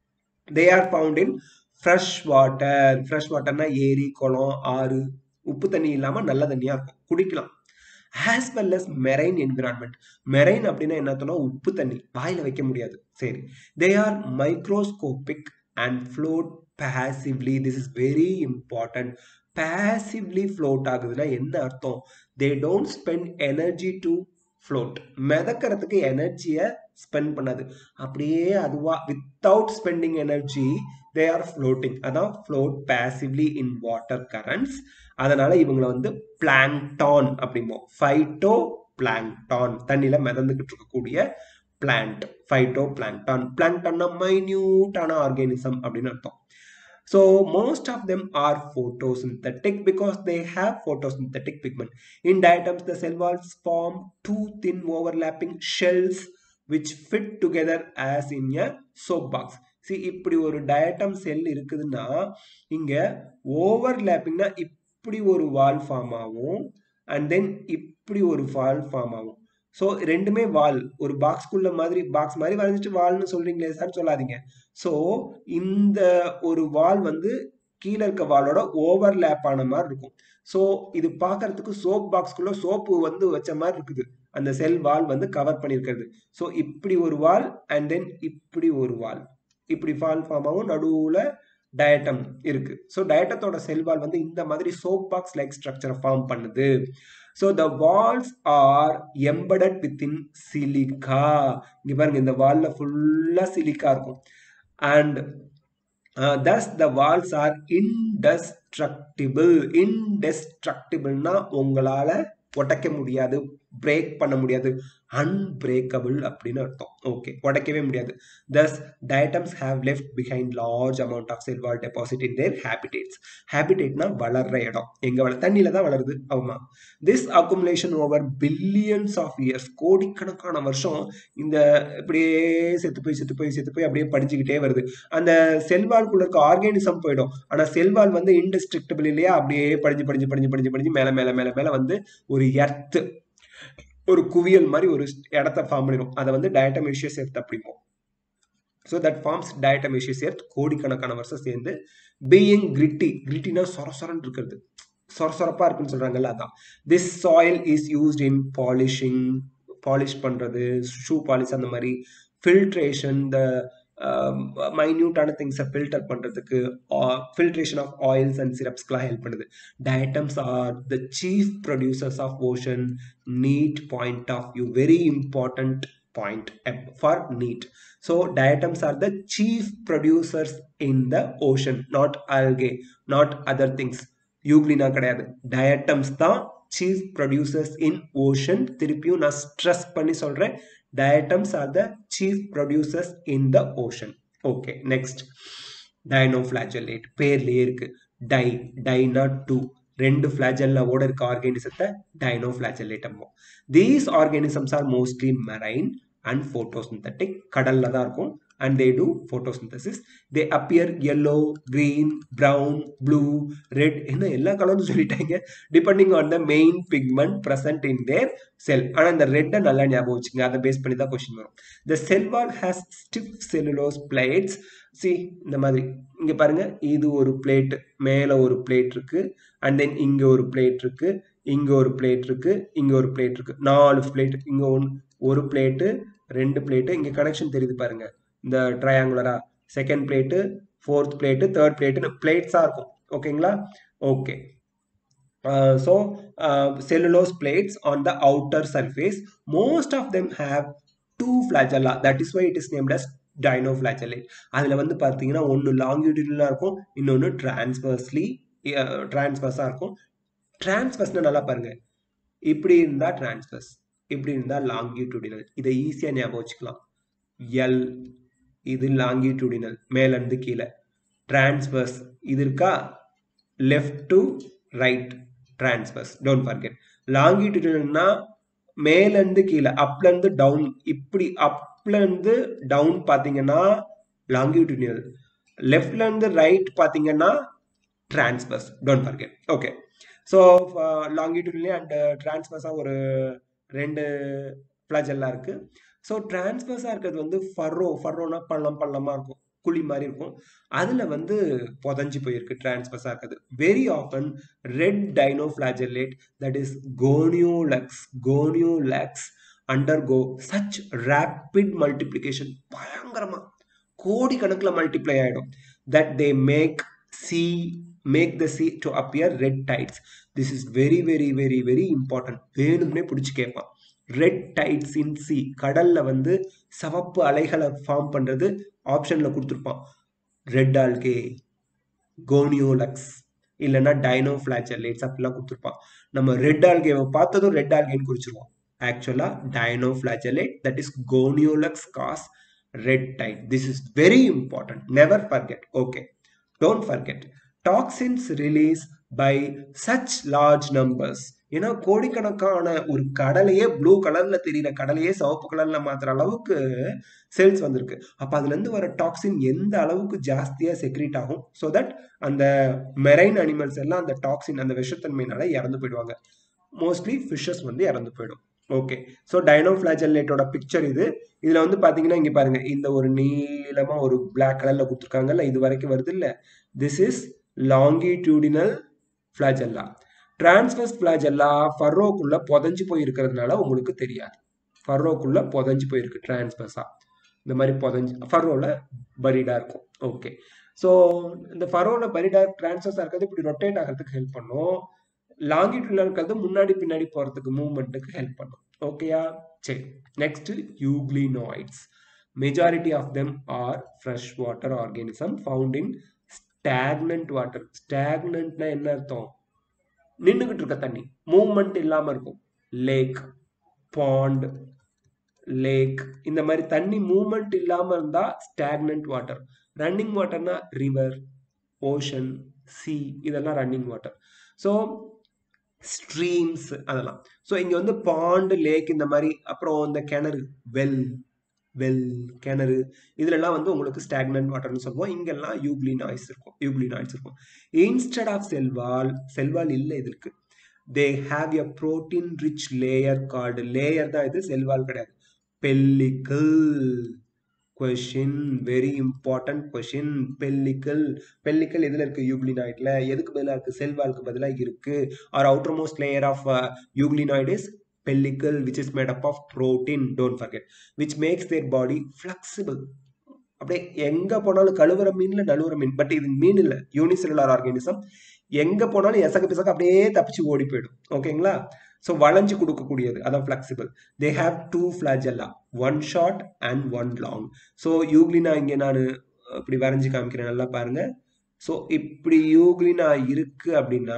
they are found in fresh water fresh வாட்டர்னா ஏரி குளம் ஆறு உப்பு தண்ணி இல்லாம நல்ல தண்ணியா இருக்கும் குடிக்கலாம் as well as marine environment marine அப்படின்னா என்ன உப்பு தண்ணி வாயில வைக்க முடியாது சரி they are microscopic and float passively this is very important passively float ஆகுதுன்னா என்ன அர்த்தம் they don't spend energy to float மிதக்கிறதுக்கு எனர்ஜியை ஸ்பெண்ட் பண்ணாது அப்படியே அதுவா without spending energy they are floating அதான் float passively in water currents அதனால இவங்களை வந்து பிளாங்டான் அப்படிம்போம் ஃபைட்டோ பிளாங்டான் தண்ணியில மிதந்துகிட்டு இருக்கக்கூடிய பிளான்ட் ஃபைட்டோ பிளாங்டான் பிளாங்டான்னா மைன்யூட்டான ஆர்கானிசம் அப்படின்னு அர்த்தம் So most of them are photosynthetic because they have photosynthetic pigment. In diatoms, the cell walls form two thin overlapping shells which fit together as in a soap box. See இப்படி ஒரு diatom செல் இருக்குதுன்னா இங்க ஓவர்லேப்பிங்னா இப்படி ஒரு வால் form ஆகும் and then இப்படி ஒரு வால் form ஆகும் ஸோ ரெண்டுமே வால் ஒரு பாக்ஸ்குள்ள மாதிரி பாக்ஸ் மாதிரி வரைஞ்சிட்டு வால்னு சொல்றீங்களே சார் சொல்லாதீங்க ஸோ இந்த ஒரு வால் வந்து கீழே இருக்க வாலோட ஓவர்லேப் ஆன மாதிரி இருக்கும் ஸோ இது பார்க்கறதுக்கு சோப் பாக்ஸ்குள்ள சோப்பு வந்து வச்ச மாதிரி இருக்குது அந்த செல் வால் வந்து கவர் பண்ணியிருக்கிறது ஸோ இப்படி ஒரு வால் அண்ட் தென் இப்படி ஒரு வால் இப்படி ஃபால் ஃபார்ம் ஆகும் நடுவில் டயட்டம் இருக்கு ஸோ டயட்டத்தோட செல் வால் வந்து இந்த மாதிரி சோப் பாக்ஸ் லைக் ஸ்ட்ரக்சரை ஃபார்ம் பண்ணுது so the walls are embedded within silica இங்க பாருங்க இந்த வால்ல ஃபுல்லா சிலிக்கா இருக்கும் and thus the walls are indestructible இன்டெஸ்ட்ரக்டிபிள்னா உங்களால உடைக்க முடியாது பிரேக் பண்ண முடியாது அன்பிரேக்கபிள் அப்படின்னு அர்த்தம் ஓகே உடைக்கவே முடியாது thus diatoms have left behind large amount of cell wall deposit in their habitats ஹேபிடேட்னா வளர்ற இடம் எங்க வள தண்ணியில தான் வளருது ஆமா this accumulation over billions of years கோடிக்கணக்கான வருஷம் இந்த இப்படியே செத்து போய் செத்து போய் செத்து போய் அப்படியே படிச்சுக்கிட்டே வருது அந்த செல்வால்குள்ள இருக்க ஆர்கானிசம் போயிடும் ஆனா செல்வால் வந்து இன்டிஸ்ட்ரக்டபிள் இல்லையா அப்படியே படிஞ்சு படிஞ்சு படிஞ்சு படிஞ்சு படிஞ்சு மேல மேல மேல மேல வந்து ஒரு எர்த்து ஒரு குவியல் மாதிரி ஒரு இடத்த ஃபார்ம் பண்ணிடும் அதை வந்து டயட்டமேஷியஸ் எர்த் அப்படிம்போம் so that forms diatomaceous earth கோடிக்கணக்கான வருஷம் சேர்ந்து பீயிங் கிரிட்டி கிரிட்டினா சொரசொரன் இருக்கிறது சொரசொரப்பா இருக்குன்னு சொல்றாங்கல்ல அதான் this soil is used in polishing polish பண்றது ஷூ பாலிஷ் அந்த மாதிரி ஃபில்ட்ரேஷன் த மைன்யூட்டான திங்ஸை ஃபில்டர் பண்ணுறதுக்கு ஃபில்ட்ரேஷன் ஆஃப் ஆயில்ஸ் அண்ட் சிரப்ஸ்க்கெலாம் ஹெல்ப் பண்ணுது diatoms are the chief producers of ocean NEET point of view very important point for NEET so diatoms are the chief producers in the ocean not algae not other things euglena கிடையாது diatoms தான் chief producers in ocean திருப்பியும் நான் stress பண்ணி சொல்கிறேன் diatoms are the chief producers in the ocean okay next dinoflagellate பேர்லயே இருக்கு tie டைனா two ரெண்டு ஃபிளாஜல்லாவோட இருக்க ஆர்கானிசத்தை டைனோஃபிளாஜல்லேட் அம்மோ these organisms are mostly marine and photosynthetic கடல்ல தான் இருக்கும் and they do photosynthesis they appear yellow green brown blue red என்ன எல்லா கலரும் சொல்லிட்டாங்க depending on the main pigment present in their cell ஆனா இந்த ரெட்டை நல்லா ஞாபகம் வச்சுங்க அதை பேஸ் பண்ணி தான் கொஸ்டின் வரும் the cell wall has stiff cellulose plates see இந்த மாதிரி இங்க பாருங்க இது ஒரு பிளேட் மேல ஒரு பிளேட் இருக்கு அண்ட் தென் இங்க ஒரு பிளேட் இருக்கு இங்க ஒரு பிளேட் இருக்கு இங்க ஒரு பிளேட் இருக்கு நாலு பிளேட் இங்க ஒன் ஒரு பிளேட்டு ரெண்டு பிளேட்டு இங்க கனெக்ஷன் தெரியுது பாருங்க இந்த ட்ரையாங்குலரா second plate fourth plate third பிளேட்டுன்னு பிளேட்ஸாக இருக்கும் ஓகேங்களா okay so cellulose plates on the outer surface most of them have two flagella that is why it is named as dinoflagellate அதில் வந்து பார்த்தீங்கன்னா ஒன்று லாங்கிடியூடலாக இருக்கும் இன்னொன்று டிரான்ஸ்வர்ஸ்லி டிரான்ஸ்பர்ஸாக இருக்கும் டிரான்ஸ்பர்ஸ்னா நல்லா பாருங்க இப்படி இருந்தா டிரான்ஸ்பர்ஸ் இப்படி இருந்தா லாங்கிடியூடினல் இதை ஈஸியா ஞாபகம் வச்சுக்கலாம் எல் இது லாங்கிடியூடினல் மேல இருந்து கீழே டிரான்ஸ்பர்ஸ் இது இருக்கா left to right transverse don't forget லாங்கிடியூடினல்னா மேல இருந்து கீழே அப்ல இருந்து டவுன் இப்படி அப்ல இருந்து டவுன் பாத்தீங்கன்னா லாங்கிடியூடினல் லெஃப்ட்ல இருந்து ரைட் பாத்தீங்கன்னா transverse don't forget okay so longitudinally and டிரான்ஸ்பர்ஸாக ஒரு ரெண்டு ஃப்ளாஜெல்லாம் இருக்கு ஸோ டிரான்ஸ்பர்ஸாக இருக்கிறது வந்து ஃபர்ரோ ஃபர்ரோனா பள்ளம் பள்ளமாக இருக்கும் குழி மாதிரி இருக்கும் அதில் வந்து புதஞ்சு போயிருக்கு டிரான்ஸ்பர்ஸாக இருக்கிறது very often red dinoflagellate that is Gonyaulax Gonyaulax undergo such rapid multiplication பயங்கரமாக கோடி கணக்கில் மல்டிப்ளை ஆகிடும் that they make sea make the sea to appear red tides this is very very very very important வேணும்னே பிடிச்சி கேட்பான் red tides இன் C கடல்ல வந்து சவப்பு அலைகளை ஃபார்ம் பண்றது ஆப்ஷன்ல கொடுத்துருப்பான் ரெட் ஆல்கே கோனியோலக்ஸ் இல்லைன்னா டைனோ ஃபிளாஜல்லேட்ஸ் அப்படிலாம் கொடுத்துருப்பான் நம்ம ரெட் ஆல்கேவை பார்த்ததும் ரெட் ஆல்கேன்னு குறிச்சிருவோம் ஆக்சுவலா dinoflagellate that is Gonyaulax cause red tide this is very important never forget okay don't forget toxins release by such large numbers ஏன்னா கோடிக்கணக்கான ஒரு கடலையே ப்ளூ கலர்ல தெரியுற கடலையே சிவப்பு கலர்ல மாத்துற அளவுக்கு செல்ஸ் வந்திருக்கு அப்ப அதுல இருந்து வர டாக்ஸின் எந்த அளவுக்கு ஜாஸ்தியா செக்ரீட் ஆகும் ஸோ தட் அந்த மெரைன் அனிமல்ஸ் எல்லாம் அந்த டாக்ஸின் அந்த விஷத்தன்மையினால இறந்து போயிடுவாங்க மோஸ்ட்லி ஃபிஷஸ் வந்து இறந்து போயிடும் ஓகே ஸோ டைனோஃபிளாஜல்லேட்டோட பிக்சர் இது இதுல வந்து பாத்தீங்கன்னா இங்க பாருங்க இந்த ஒரு நீளமா ஒரு பிளாக் கலர்ல கொடுத்துருக்காங்கல்ல இது வரைக்கும் வருது இல்ல this is longitudinal flagella transverse flagella ஃபர்ரோக்குள்ள புதஞ்சு போய் இருக்கிறதுனால உங்களுக்கு தெரியாது ஃபர்ரோக்குள்ள புதஞ்சு போயிருக்கு டிரான்ஸ்வர்ஸா இந்த மாதிரி புதஞ்சு ஃபர்ரோல பரிடா இருக்கும் ஓகே ஸோ இந்த ஃபரோல பரிடா டிரான்ஸ்வர்ஸா இருக்கிறது இப்படி ரொட்டேட் ஆகிறதுக்கு ஹெல்ப் பண்ணும் லாங்கிடியூட்ல இருக்கிறது முன்னாடி பின்னாடி போறதுக்கு மூவ்மெண்ட்டுக்கு ஹெல்ப் பண்ணும் ஓகேயா சரி next euglenoids majority of them are fresh water organism found in stagnant water ஸ்டாக்னன்ட்னா என்ன அர்த்தம் நின்றுகிட்டு இருக்க தண்ணி மூவ்மெண்ட் இல்லாம இருக்கும் லேக் பாண்ட் லேக் இந்த மாதிரி தண்ணி மூவ்மெண்ட் இல்லாம இருந்தா ஸ்டாக்னன்ட் வாட்டர் ரன்னிங் வாட்டர்னா ரிவர் ஓஷன் சி இதெல்லாம் ரன்னிங் வாட்டர் ஸோ ஸ்ட்ரீம்ஸ் அதெல்லாம் ஸோ இங்க வந்து பாண்டு லேக் இந்த மாதிரி அப்புறம் இந்த கிணறு வெல் வெல் கிணறு இதுலலாம் வந்து உங்களுக்கு ஸ்டாக்னன்ட் வாட்டர்னு சொல்லுவோம் இங்கெல்லாம் யூக்ளி நாய்ஸ் இருக்கும் யூக்ளி நாய்ஸ் இருக்கும் இன்ஸ்டெட் ஆஃப் செல்வால் செல்வால் இல்லை இதுக்கு they have a protein rich layer guard layer தான் இது செல்வால் கிடையாது pellicle question very important question pellicle pellicle எதுல இருக்கு யூக்ளினாய்ட்ல எதுக்கு பதிலாக இருக்கு செல்வாலுக்கு பதிலாக இருக்கு are outermost layer of euglenoid is pellicle which is made up of protein don't forget which makes their body flexible அப்படியே எங்க போனாலும் கழுவுற மீன்ல நழுவுற மீன் பட் இது மீன் இல்ல யூனிசெல்லுலார் ஆர்கானிசம் எங்க போனாலும் எசக்க பிசக்க அப்படியே தப்பிச்சு ஓடி போயிடும் ஓகேங்களா ஸோ வளைஞ்சு கொடுக்கக்கூடியது அதான் flexible they have two flagella one short and one long so euglena இங்கே நான் இப்படி வரைஞ்சு காமிக்கிறேன் நல்லா பாருங்க ஸோ இப்படி யூக்லினா இருக்கு அப்படின்னா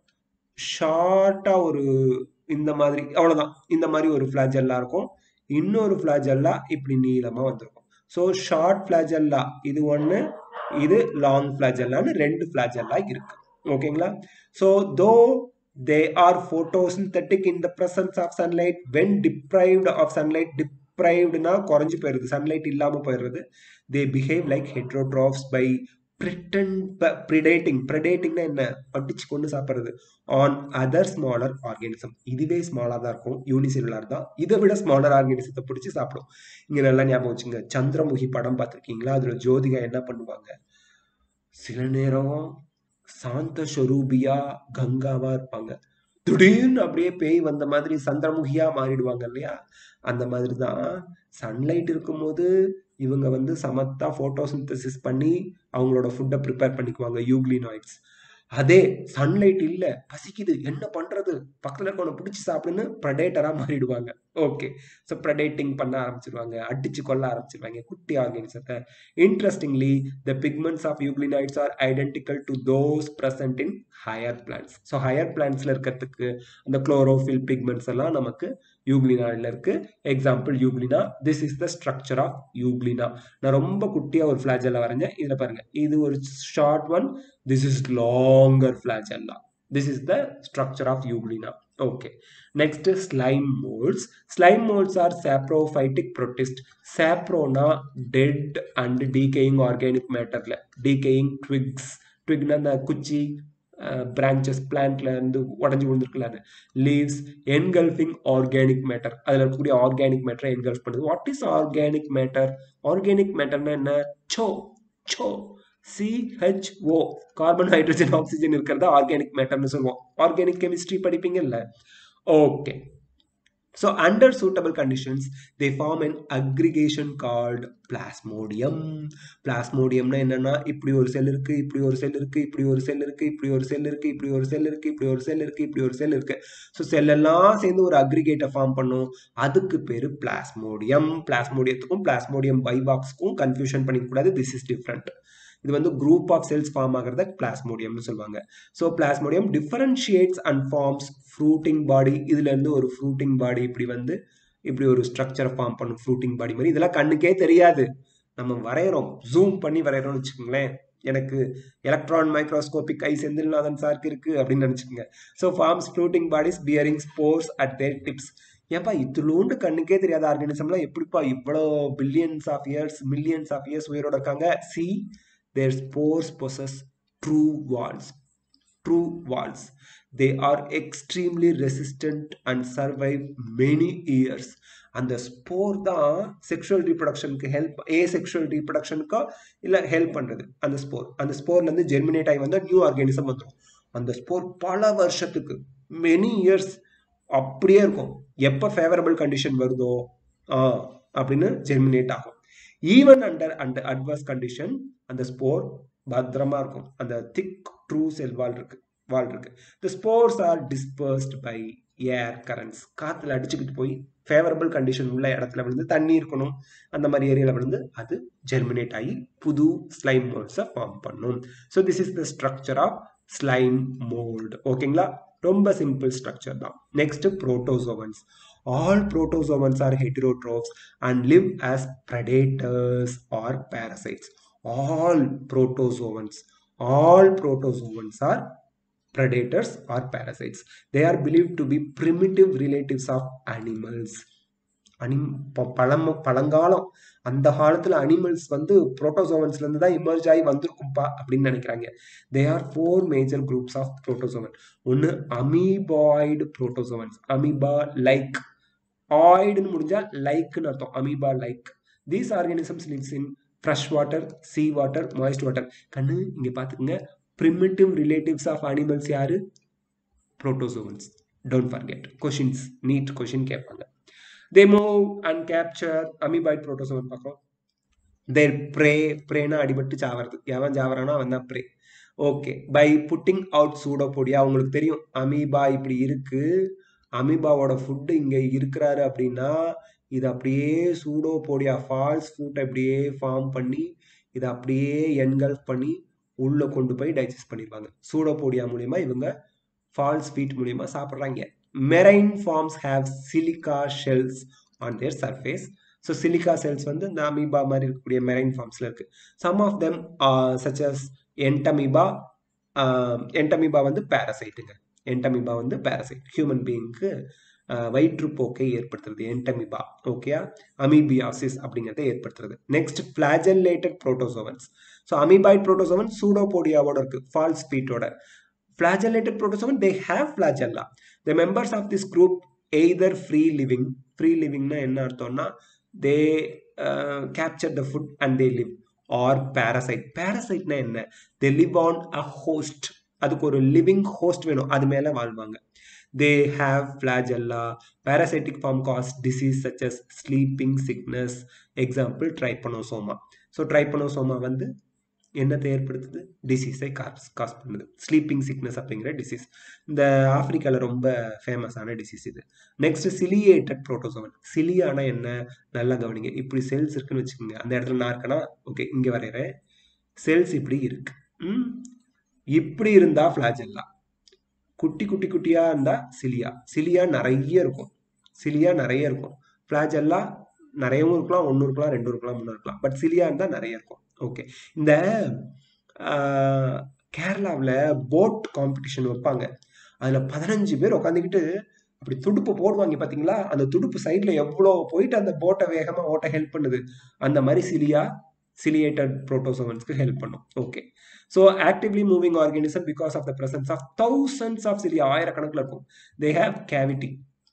ஷார்ட்டா ஒரு இந்த மாதிரி அவ்வளவுதான் இந்த மாதிரி ஒரு ஃபிளாஜெல்லா இருக்கும் இன்னொரு ஃபிளாஜெல்லா இப்படி நீளமா வந்திருக்கும் ஸோ ஷார்ட் ஃபிளாஜெல்லா இது ஒன்று இது லாங் ஃபிளாஜெல்லான்னு ரெண்டு ஃபிளாஜெல்லா இருக்கு ஓகேங்களா so though they are photosynthetic in the presence of sunlight when deprived of sunlight deprivedனா குறைஞ்சு போயிருது சன்லைட் இல்லாம போயிடுறது they behave like heterotrophs by predating ப்ரிடேட்டிங்னா என்ன அடிச்சு கொண்டு சாப்பிட்றது ஆன் அதர் ஸ்மாலர் ஆர்கானிசம் இதுவே ஸ்மாலாக தான் இருக்கும் யூனிசெல்லுலார் தான் இதை விட ஸ்மாலர் ஆர்கானிசத்தை பிடிச்சி சாப்பிடும் இங்கே நல்லா ஞாபகம் வச்சுங்க சந்திரமுகி படம் பார்த்துருக்கீங்களா அதில் ஜோதிகா என்ன பண்ணுவாங்க சில நேரம் சாந்த ஸ்வரூபியா கங்காவா இருப்பாங்க திடீர்னு அப்படியே பேய் வந்த மாதிரி சந்திரமுகியா மாறிடுவாங்க இல்லையா அந்த மாதிரி தான் சன்லைட் இருக்கும்போது இவங்க வந்து சமத்தா போட்டோசிந்தசிஸ் பண்ணி அவங்களோட ஃபுட்டை ப்ரிப்பேர் பண்ணிக்குவாங்க யூக்ளினாய்ட்ஸ் அதே சன்லைட் இல்ல பசிக்குது என்ன பண்றது பக்கத்துல இருக்கவனை பிடிச்சி சாப்பிடுன்னு ப்ரடேட்டரா மாறிடுவாங்க ஓகே ஸோ ப்ரடேட்டிங் பண்ண ஆரம்பிச்சிருவாங்க அடிச்சு கொள்ள ஆரம்பிச்சிருவாங்க குட்டி ஆர்கானிசத்தை interestingly the pigments of euglenoids are identical to those present in higher plants so higher பிளான்ஸ்ல இருக்கிறதுக்கு அந்த குளோரோஃபில் பிக்மெண்ட்ஸ் எல்லாம் நமக்கு யூக்ளினால இருக்கு example euglena this is the structure of euglena நான் ரொம்ப குட்டியா ஒரு ஃபிளாஜெல்லாம் வரைஞ்சேன் இதுல பாருங்க இது ஒரு short one this is longer flagella this is the structure of euglena okay next slime moulds slime moulds are saprophytic protist சாப்ரோனா டெட் அண்ட் டீகேயிங் ஆர்கானிக் மேட்டர்ல டீகேயிங் ட்விக்ஸ் ட்விக்னா அந்த குச்சி பிரான்ச்சஸ் பிளான்ட்ல இருந்து உடஞ்சி விழுந்திருக்குல்ல அது லீவ்ஸ் என்கல்ஃபிங் ஆர்கானிக் மேட்டர் அதில் இருக்கக்கூடிய ஆர்கானிக் மேட்டரை என்கல்ஃப் பண்ணுது what is organic matter organic மேட்டர்னா என்ன so so CHO carbon hydrogen oxygen இருக்கிறத ஆர்கானிக் மேட்டர்னு சொல்லுவோம் ஆர்கானிக் கெமிஸ்ட்ரி படிப்பீங்கல்ல okay So under suitable conditions, they form an aggregation called plasmodium. Plasmodiumனா என்னன்னா இப்படி ஒரு செல் இருக்கு இப்படி ஒரு செல் இருக்கு இப்படி ஒரு செல் இருக்கு இப்படி ஒரு செல் இருக்கு இப்படி ஒரு செல் இருக்கு இப்படி ஒரு செல் இருக்கு இப்படி ஒரு செல் இருக்கு ஸோ செல் எல்லாம் சேர்ந்து ஒரு அக்ரிகேட்டை ஃபார்ம் பண்ணும் அதுக்கு பேரு பிளாஸ்மோடியம் பிளாஸ்மோடியத்துக்கும் பிளாஸ்மோடியம் பைபாக்ஸ்க்கும் கன்ஃபியூஷன் பண்ணிக்கூடாது திஸ் இஸ் டிஃப்ரெண்ட் இது வந்து குரூப் ஆஃப் செல்ஸ் ஃபார்ம் ஆகிறத பிளாஸ்மோடியம்னு சொல்லுவாங்க so plasmodium differentiates and forms fruiting body இதுல இருந்து ஒரு ஃப்ரூட்டிங் பாடி இப்படி வந்து இப்படி ஒரு ஸ்ட்ரக்சர் ஃபார்ம் பண்ணும் ஃப்ரூட்டிங் பாடி மாதிரி இதெல்லாம் கண்ணுக்கே தெரியாது நம்ம வரைகிறோம் ஜூம் பண்ணி வரைகிறோம்னு வச்சுக்கோங்களேன் எனக்கு எலக்ட்ரான் மைக்ரோஸ்கோபிக் ஐ செந்தில்நாதன் சார்க்கு இருக்கு அப்படின்னு நினச்சிக்கோங்க so forms fruiting bodies bearing spores at their tips ஏப்பா இத்துலூண்டு கண்ணுக்கே தெரியாத ஆர்கானிசம்லாம் எப்படிப்பா இவ்வளோ billions of years millions of years உயிரோட இருக்காங்க see their spores possess true walls. True walls. They are extremely resistant and survive many years. அந்த ஸ்போர் தான் செக்ஷுவல் ரீப்ரொடக்ஷனுக்கு ஹெல்ப் ஏ செக்ஷுவல் ரீப்ரொடக்ஷனுக்கோ இல்லை ஹெல்ப் பண்ணுறது அந்த ஸ்போர் அந்த ஸ்போர்லேருந்து ஜெர்மினேட் ஆகி வந்தால் நியூ ஆர்கானிசம் வந்துடும் அந்த ஸ்போர் பல வருஷத்துக்கு மெனி இயர்ஸ் அப்படியே இருக்கும் எப்போ ஃபேவரபிள் கண்டிஷன் வருதோ அப்படின்னு ஜெர்மினேட் ஆகும் even under under adverse condition அந்த ஸ்போர் பத்திரமா இருக்கும் அந்த திக் ட்ரூ செல் வால் இருக்கு வால் இருக்கு the spores are dispersed by air currents காத்துல அடிச்சுக்கிட்டு போய் ஃபேவரபிள் கண்டிஷன் உள்ள இடத்துல விழுந்து தண்ணி இருக்கணும் அந்த மாதிரி ஏரியாவில் விழுந்து அது ஜெர்மினேட் ஆகி புது ஸ்லைம் மோல்ட்ஸை ஃபார்ம் பண்ணும் so this is the structure of slime mould ஓகேங்களா ரொம்ப சிம்பிள் ஸ்ட்ரக்சர் தான் next protozoans all protozoans are heterotrophs and live as predators or parasites all protozoans all protozoans are predators or parasites they are believed to be primitive relatives of animals அனி பழம் பழங்காலம் அந்த காலத்துல animals வந்து புரோட்டோசோவன்ஸ்ல இருந்து தான் emerge ஆகி வந்திருக்கும்பா அப்படின்னு நினைக்கிறாங்க they are four major groups of protozoan ஒன்னு அமீபாய்டு புரோட்டோசோவன்ஸ் அமீபா லைக் ஆய்டுன்னு முடிஞ்சா லைக்னு அர்த்தம் amoeba like these organisms lives in fresh water sea water moist water கண்ணு இங்க பாத்துக்கோங்க ப்ரிமிட்டிவ் ரிலேட்டிவ்ஸ் ஆஃப் அனிமல்ஸ் யாரு protozoans don't forget questions NEET question கேட்பாங்க they move and capture amoeboid protozoan பார்க்குறோம் தேர் ப்ரே ப்ரேனா அடிபட்டு சாவறது எவன் சாவறானோ அவன் தான் prey okay by putting out pseudopodia உங்களுக்கு தெரியும் அமீபா இப்படி இருக்கு அமீபாவோட ஃபுட்டு இங்க இருக்கிறாரு அப்படின்னா இது அப்படியே சூடோபோடியா ஃபால்ஸ் ஃபுட் அப்படியே ஃபார்ம் பண்ணி இதை அப்படியே என்கல்ஃப் பண்ணி உள்ள கொண்டு போய் டைஜஸ்ட் பண்ணிடுவாங்க சூடோபோடியா மூலியமா இவங்க ஃபால்ஸ் ஃபீட் மூலியமா சாப்பிட்றாங்க marine forms have silica shells on their surface so silica cells வந்து இந்த அமீபா மாதிரி இருக்கக்கூடிய மெரைன் ஃபார்ம்ஸ்ல இருக்கு some of them such as Entamoeba Entamoeba வந்து பேரசைட்டுங்க என்டமீபா வந்து பேரசைட் ஹியூமன் பீயிங்க்கு வயிற்றுப்போக்கை ஏற்படுத்துறது என்டமிபா ஓகேயா அமீபியாசிஸ் அப்படிங்கிறத ஏற்படுத்துறது next flagellated protozoans so amoeboid protozoan சூடோபோடியாவோட இருக்கு ஃபால்ஸ் ஃபீட்டோட flagellated protozoan they have flagella the members of this group either free living free living na என்ன அர்த்தம்னா they uh, capture the food and they live or parasite parasite na என்ன they live on a host அதுக்கு ஒரு living host வேணும் அது மேல வாழ்வாங்க they have flagella parasitic form cause disease such as sleeping sickness example trypanosoma so trypanosoma வந்து என்னத்தை ஏற்படுத்துது டிசீஸை காஸ் காஸ் பண்ணுது ஸ்லீப்பிங் சிக்னஸ் அப்படிங்கிற டிசீஸ் இந்த ஆப்பிரிக்காவில் ரொம்ப ஃபேமஸான டிசீஸ் இது நெக்ஸ்ட் சிலியேட்டட் புரோட்டோசோவன் சிலியானா என்ன நல்லா கவனிங்க இப்படி செல்ஸ் இருக்குன்னு வச்சுக்கோங்க அந்த இடத்துல நான் இருக்கேன்னா ஓகே இங்கே வரைகிறேன் செல்ஸ் இப்படி இருக்கு ம் இப்படி இருந்தா ஃபிளாஜெல்லா குட்டி குட்டி குட்டியா இருந்தா சிலியா சிலியா நிறைய இருக்கும் சிலியா நிறைய இருக்கும் ஃபிளாஜெல்லா நிறையவும் இருக்கலாம் ஒன்று இருக்கலாம் ரெண்டு இருக்கலாம் மூணு இருக்கலாம் பட் சிலியா இருந்தா நிறைய இருக்கும் ஓகே இந்த கேரளாவில் போட் காம்படிஷன் வைப்பாங்க அதில் பதினஞ்சு பேர் உட்காந்துக்கிட்டு அப்படி துடுப்பு போடுவாங்க பார்த்தீங்களா அந்த துடுப்பு சைடில் எவ்வளோ போயிட்டு அந்த போட்டை வேகமாக ஓட்ட ஹெல்ப் பண்ணுது அந்த மாதிரி சிலியா ciliated protozoans ஹெல்ப் பண்ணும் okay so actively moving organism because of the presence of thousands of cilia ஆயிரக்கணக்கில் இருக்கும் தே ஹேவ் கேவிட்டி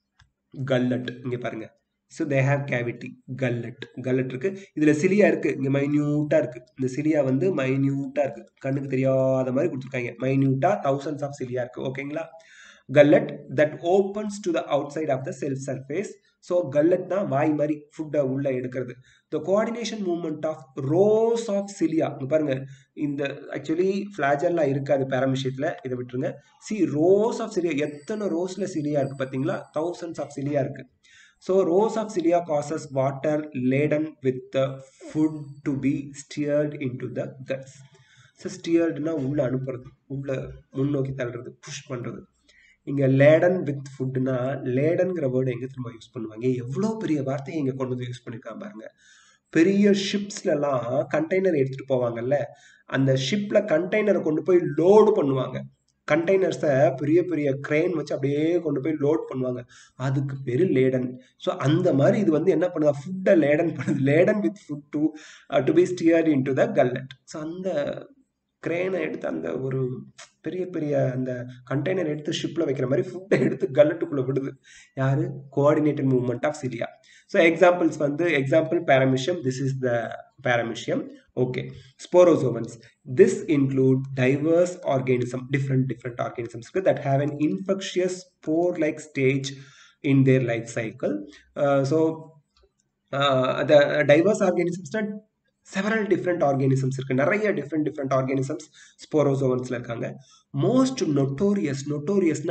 கல்லட் இங்கே பாருங்க so they have cavity gullet gullet இருக்கு இதுல சிலியா இருக்கு இங்க மைன்யூட்டா இருக்கு இந்த சிலியா வந்து மைன்யூட்டா இருக்கு கண்ணுக்கு தெரியாத மாதிரி கொடுத்துருக்காங்க மைன்யூட்டா தௌசண்ட்ஸ் ஆஃப் சிலியா இருக்கு ஓகேங்களா gullet that opens to the outside of the cell surface so gullet தான் வாய் மாதிரி ஃபுட்டை உள்ள எடுக்கிறது the coordination movement of rows of cilia இங்க பாருங்க இந்த ஆக்சுவலி ஃபிளாஜல்லா இருக்காது பேரமிஷியத்தில் இதை விட்டுருங்க சி ரோஸ் ஆஃப் சிலியா எத்தனை ரோஸ்ல சிலியா இருக்கு பார்த்தீங்களா தௌசண்ட்ஸ் ஆஃப் சிலியா இருக்கு so rows of cilia causes water laden with the food to be steered into the guts so ஸ்டியர்டுனா உள்ள அனுப்புறது உள்ள முன்னோக்கி தள்ளுறது புஷ் பண்றது இங்க லேடன் வித் ஃபுட்னா லேடன்ங்கிற வேர்டு எங்க திரும்ப யூஸ் பண்ணுவாங்க எவ்வளோ பெரிய வார்த்தையை இங்க கொண்டு வந்து யூஸ் பண்ணிருக்காங்க பாருங்க பெரிய ஷிப்ஸ்லலாம் கண்டெய்னர் எடுத்துட்டு போவாங்கல்ல அந்த ஷிப்ல கண்டெய்னரை கொண்டு போய் லோடு பண்ணுவாங்க கண்டெய்னர்ஸை பெரிய பெரிய கிரெயின் வச்சு அப்படியே கொண்டு போய் லோட் பண்ணுவாங்க அதுக்கு பேரு லேடன் ஸோ அந்த மாதிரி இது வந்து என்ன பண்ணுதா ஃபுட்டை லேடன் பண்ணுது laden with food to to be steered into the gullet so அந்த கிரேனை எடுத்து அந்த ஒரு பெரிய பெரிய அந்த கண்டெய்னர் எடுத்து ஷிப்ல வைக்கிற மாதிரி ஃபுட்டை எடுத்து கல்லட்டுக்குள்ள விடுது யாரு coordinated movement of cilia so examples வந்து example paramecium this is the paramecium okay sporozoans this include diverse organism different different organisms that have an infectious spore like stage in their life cycle uh, so uh, the diverse organisms several different organisms இருக்கு நிறைய different different organisms ஸ்போரோசோவன்ஸ்ல இருக்காங்க most notorious நொட்டோரியஸ்னா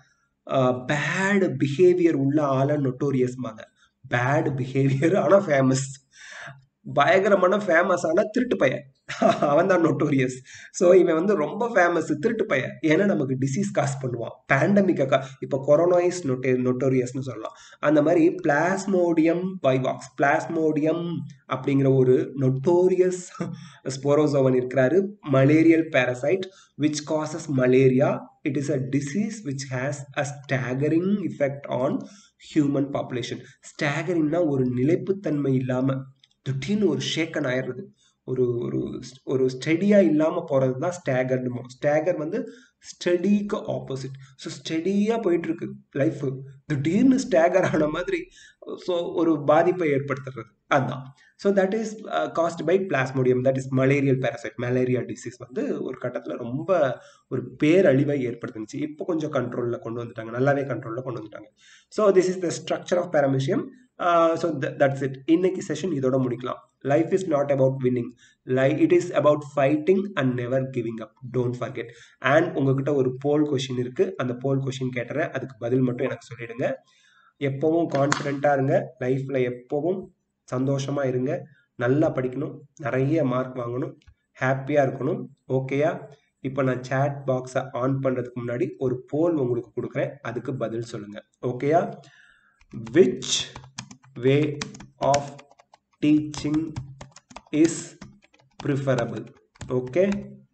bad behaviour உள்ள ஆள நொட்டோரியஸ்மாங்க bad behaviour ஆனா famous பயங்கரமான ஃபேமஸ் ஆனா திருட்டு பையன் அவன் தான் நொட்டோரியஸ் ஸோ இவன் வந்து ரொம்ப ஃபேமஸ் திருட்டு பையன் ஏன்னா நமக்கு டிசீஸ் காஸ் பண்ணுவான் பேண்டமிக்கை கா இப்போ கொரோனாயிஸ் நொட்டே நொட்டோரியஸ்னு சொல்லலாம் அந்த மாதிரி பிளாஸ்மோடியம் வைவாக்ஸ் பிளாஸ்மோடியம் அப்படிங்கிற ஒரு நொட்டோரியஸ் ஸ்போரோசோவன் இருக்கிறாரு malarial parasite which causes malaria it is a disease which has a staggering effect on human population ஸ்டாகரிங்னா ஒரு நிலைப்புத்தன்மை இல்லாமல் திடீர்னு ஒரு ஷேக்கன் ஆயிடுறது ஒரு ஒரு ஒரு ஸ்டெடியா இல்லாம போறது தான் ஸ்டேகர்னுமோ ஸ்டேகர் வந்து ஸ்டடிக்கு ஆப்போசிட் ஸோ ஸ்டெடியா போயிட்டு இருக்கு லைஃப் திடீர்னு ஸ்டேகர் ஆன மாதிரி ஸோ ஒரு பாதிப்பை ஏற்படுத்துறது அதுதான் so that is caused by plasmodium that is malarial parasite malaria disease வந்து ஒரு கட்டத்தில் ரொம்ப ஒரு பேரழிவை ஏற்படுத்துச்சு இப்போ கொஞ்சம் கண்ட்ரோலில் கொண்டு வந்துட்டாங்க நல்லாவே கண்ட்ரோலில் கொண்டு வந்துட்டாங்க so this is the structure of paramecium so that's it இன்னைக்கு செஷன் இதோட முடிக்கலாம் life is not about winning lie it is about fighting and never giving up don't forget and உங்ககிட்ட ஒரு போல் கொஷின் இருக்கு அந்த போல் கொஷின் கேட்டுறேன் அதுக்கு பதில் மட்டும் எனக்கு சொல்லிடுங்க எப்பவும் கான்ஃபிடென்ட்டாக இருங்க லைஃப்பில் எப்பவும் சந்தோஷமாக இருங்க நல்லா படிக்கணும் நிறைய மார்க் வாங்கணும் ஹாப்பியாக இருக்கணும் ஓகேயா இப்போ நான் சேட் பாக்ஸை ஆன் பண்ணுறதுக்கு முன்னாடி ஒரு போல் உங்களுக்கு கொடுக்குறேன் அதுக்கு பதில் சொல்லுங்கள் ஓகேயா which way of teaching is preferable okay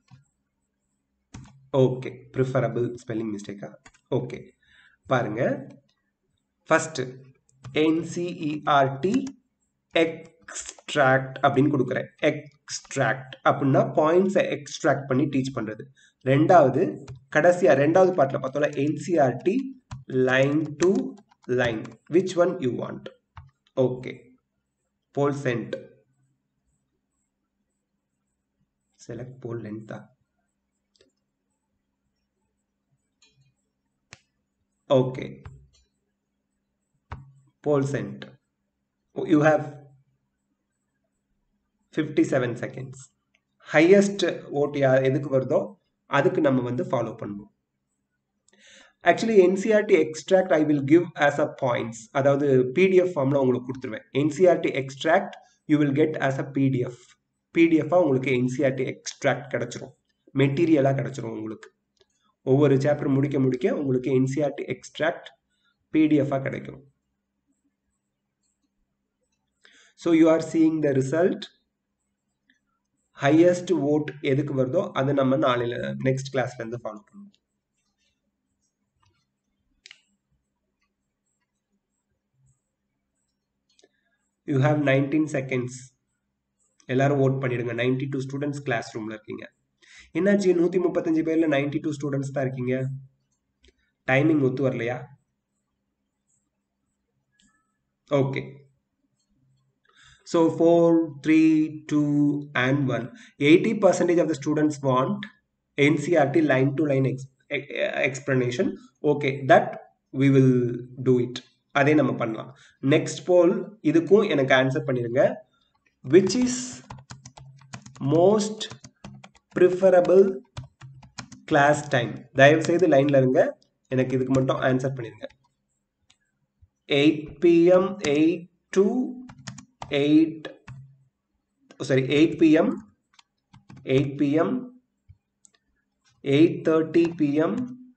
okay preferable spelling mistake okay பாருங்க ஃபர்ஸ்ட் என்சிஇஆர்டி எக்ஸ்ட்ராக்ட் அப்படின்னு கொடுக்குறேன் எக்ஸ்ட்ராக்ட் அப்படின்னா பாயிண்ட்ஸை எக்ஸ்ட்ராக்ட் பண்ணி டீச் பண்ணுறது ரெண்டாவது கடைசியா ரெண்டாவது பாட்டில் பார்த்தோம்னா NCERT line to line which one you want okay pole cent select pole length okay pole cent you have 57 seconds highest vote யா எதுக்கு வருதோ அதுக்கு நம்ம வந்து ஃபாலோ பண்ணுவோம் actually NCERT extract I will give as a points அதாவது PDF ஃபார்மில் உங்களுக்கு கொடுத்துருவேன் NCERT extract you will get as a PDF பிடிஎஃபாக உங்களுக்கு என்சிஆர்டி எக்ஸ்ட்ராக்ட் கிடச்சிரும் மெட்டீரியலாக கிடச்சிரும் உங்களுக்கு ஒவ்வொரு சாப்டர் முடிக்க முடிக்க உங்களுக்கு என்சிஆர்டி எக்ஸ்ட்ராக்ட் பிடிஎஃபாக கிடைக்கும் so you are seeing the result highest vote எதுக்கு வருதோ அதை நம்ம நாளையில நெக்ஸ்ட் கிளாஸ்ல இருந்து ஃபாலோ பண்ணுவோம் யூ ஹாவ் நைன்டீன் செகண்ட்ஸ் எல்லாரும் ஓட் பண்ணிடுங்க நைன்டி டூ ஸ்டூடெண்ட்ஸ் கிளாஸ் ரூம்ல இருக்கீங்க என்னாச்சு நூத்தி முப்பத்தஞ்சு பேர்ல நைன்டி டூ ஸ்டூடெண்ட்ஸ் தான் இருக்கீங்க டைமிங் ஒத்து வரலையா okay So 4, 3, 2 and 1. 80% of the students want NCRT line to line ex explanation. Okay, that we will do it. அதே நம்ம பண்ணலாம் நெக்ஸ்ட் போல் இதுக்கும் எனக்கு ஆன்சர் பண்ணிருங்க which is most preferable class time தயவு செய்து லைன்ல இருங்க எனக்கு இதுக்கு மட்டும் ஆன்சர் பண்ணிருங்க eight PM eight to 8 sorry 8 pm 8 pm 8:30 pm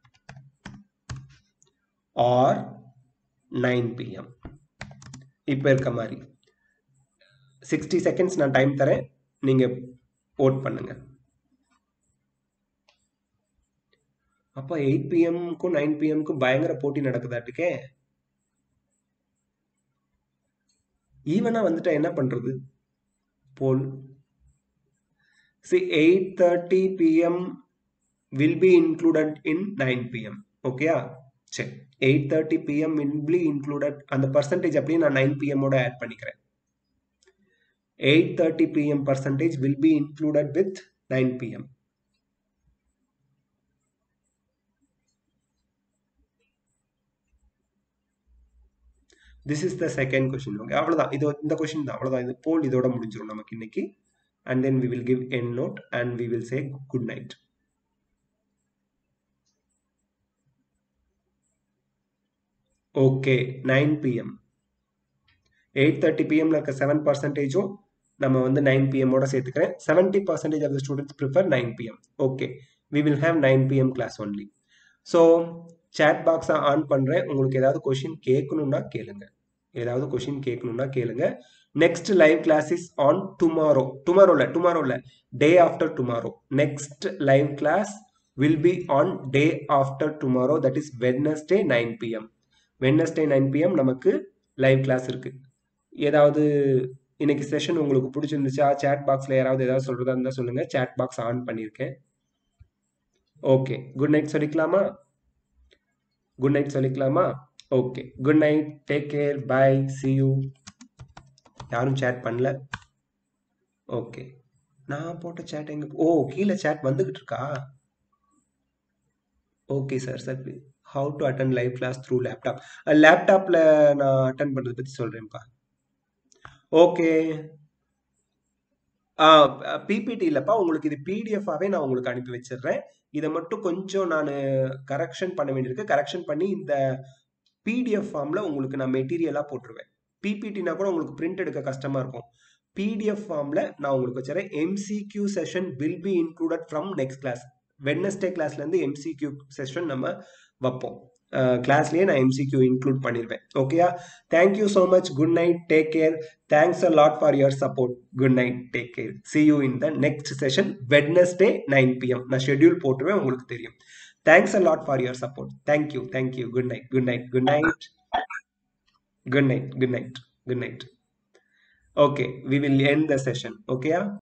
or 9 pm இப்போ இருக்க மாதிரி சிக்ஸ்டி செகண்ட்ஸ் நான் டைம் தரேன் நீங்க ஓட் பண்ணுங்க அப்போ எயிட் பிஎம்க்கும் நைன் பிஎம்க்கும் பயங்கர போட்டி நடக்குதாட்டுக்கே ஈவனா வந்துட்டா என்ன பண்றது poll see eight thirty PM will be included in nine PM ஓகேயா சரி eight thirty PM will be included அந்த பர்சன்டேஜ் அப்படியே நான் நைன் பிஎம்மோட ஆட் பண்ணிக்கிறேன் eight thirty PM percentage will be included with nine PM this is the second question okay அவ்வளோதான் இது இந்த கொஸ்டின் தான் அவ்வளோதான் இது போல் இதோட முடிஞ்சிடும் நமக்கு இன்னைக்கு and then we will give an note and we will say good night okay nine PM eight thirty பிஎம்ல இருக்க செவன் பர்சன்டேஜும் நம்ம வந்து நைன் பிஎம்மோட சேர்த்துக்கிறேன் seventy percentage of the students prefer nine PM okay we will have nine PM class only so chat பாக்ஸை on பண்ணுறேன் உங்களுக்கு ஏதாவது கொஷின் கேட்கணும்னா கேளுங்க ஏதாவது கொஷின் கேட்கணும்னா கேளுங்க next live class is on tomorrow டுமாரோல டுமாரோல day after tomorrow next live class will be on day after tomorrow that is Wednesday nine PM Wednesday nine PM நமக்கு லைவ் கிளாஸ் இருக்கு ஏதாவது இன்னைக்கு செஷன் உங்களுக்கு பிடிச்சிருந்துச்சா சேட் பாக்ஸ்ல யாராவது ஏதாவது சொல்றதா இருந்தா சொல்லுங்க சேட் பாக்ஸ் ஆன் பண்ணியிருக்கேன் ஓகே குட் நைட் சொல்லிக்கலாமா குட் நைட் சொல்லிக்கலாமா okay good night take care bye see you யாரும் சேட் பண்ணல ஓகே நான் போட்ட சேட் எங்க ஓ கீழே சேட் வந்துகிட்டு இருக்கா okay sir sir how to attend live class through laptop லேப்டாப்ல நான் அட்டன் பண்றதை பத்தி சொல்றேன்ப்பா ஓகே பிபிடி இல்லப்பா உங்களுக்கு இது பிடிஎஃபாவே நான் உங்களுக்கு அனுப்பி வச்சிடுறேன் இதை மட்டும் கொஞ்சம் நான் கரெக்ஷன் பண்ண வேண்டியிருக்கு கரெக்ஷன் பண்ணி இந்த பிடிஎஃப் ஃபார்ம்ல உங்களுக்கு நான் மெட்டீரியலா போட்டுருவேன் பிபிடினா கூட உங்களுக்கு பிரிண்ட் எடுக்க கஷ்டமா இருக்கும் பிடிஎஃப் ஃபார்ம்ல நான் உங்களுக்கு வச்சுறேன் MCQ session will be included from next class Wednesday கிளாஸ்ல இருந்து எம்சிக்யூ செஷன் நம்ம வைப்போம் கிளாஸ்லயே நான் எம்சிக்யூ இன்க்ளூட் பண்ணிருவேன் ஓகேயா thank you so much good night take care thanks a lot for your support good night take care see you in the next session Wednesday nine PM நான் schedule போட்டுருவேன் உங்களுக்கு தெரியும் thanks a lot for your support thank you thank you good night good night good night good night good night good night okay we will end the session ஓகேயா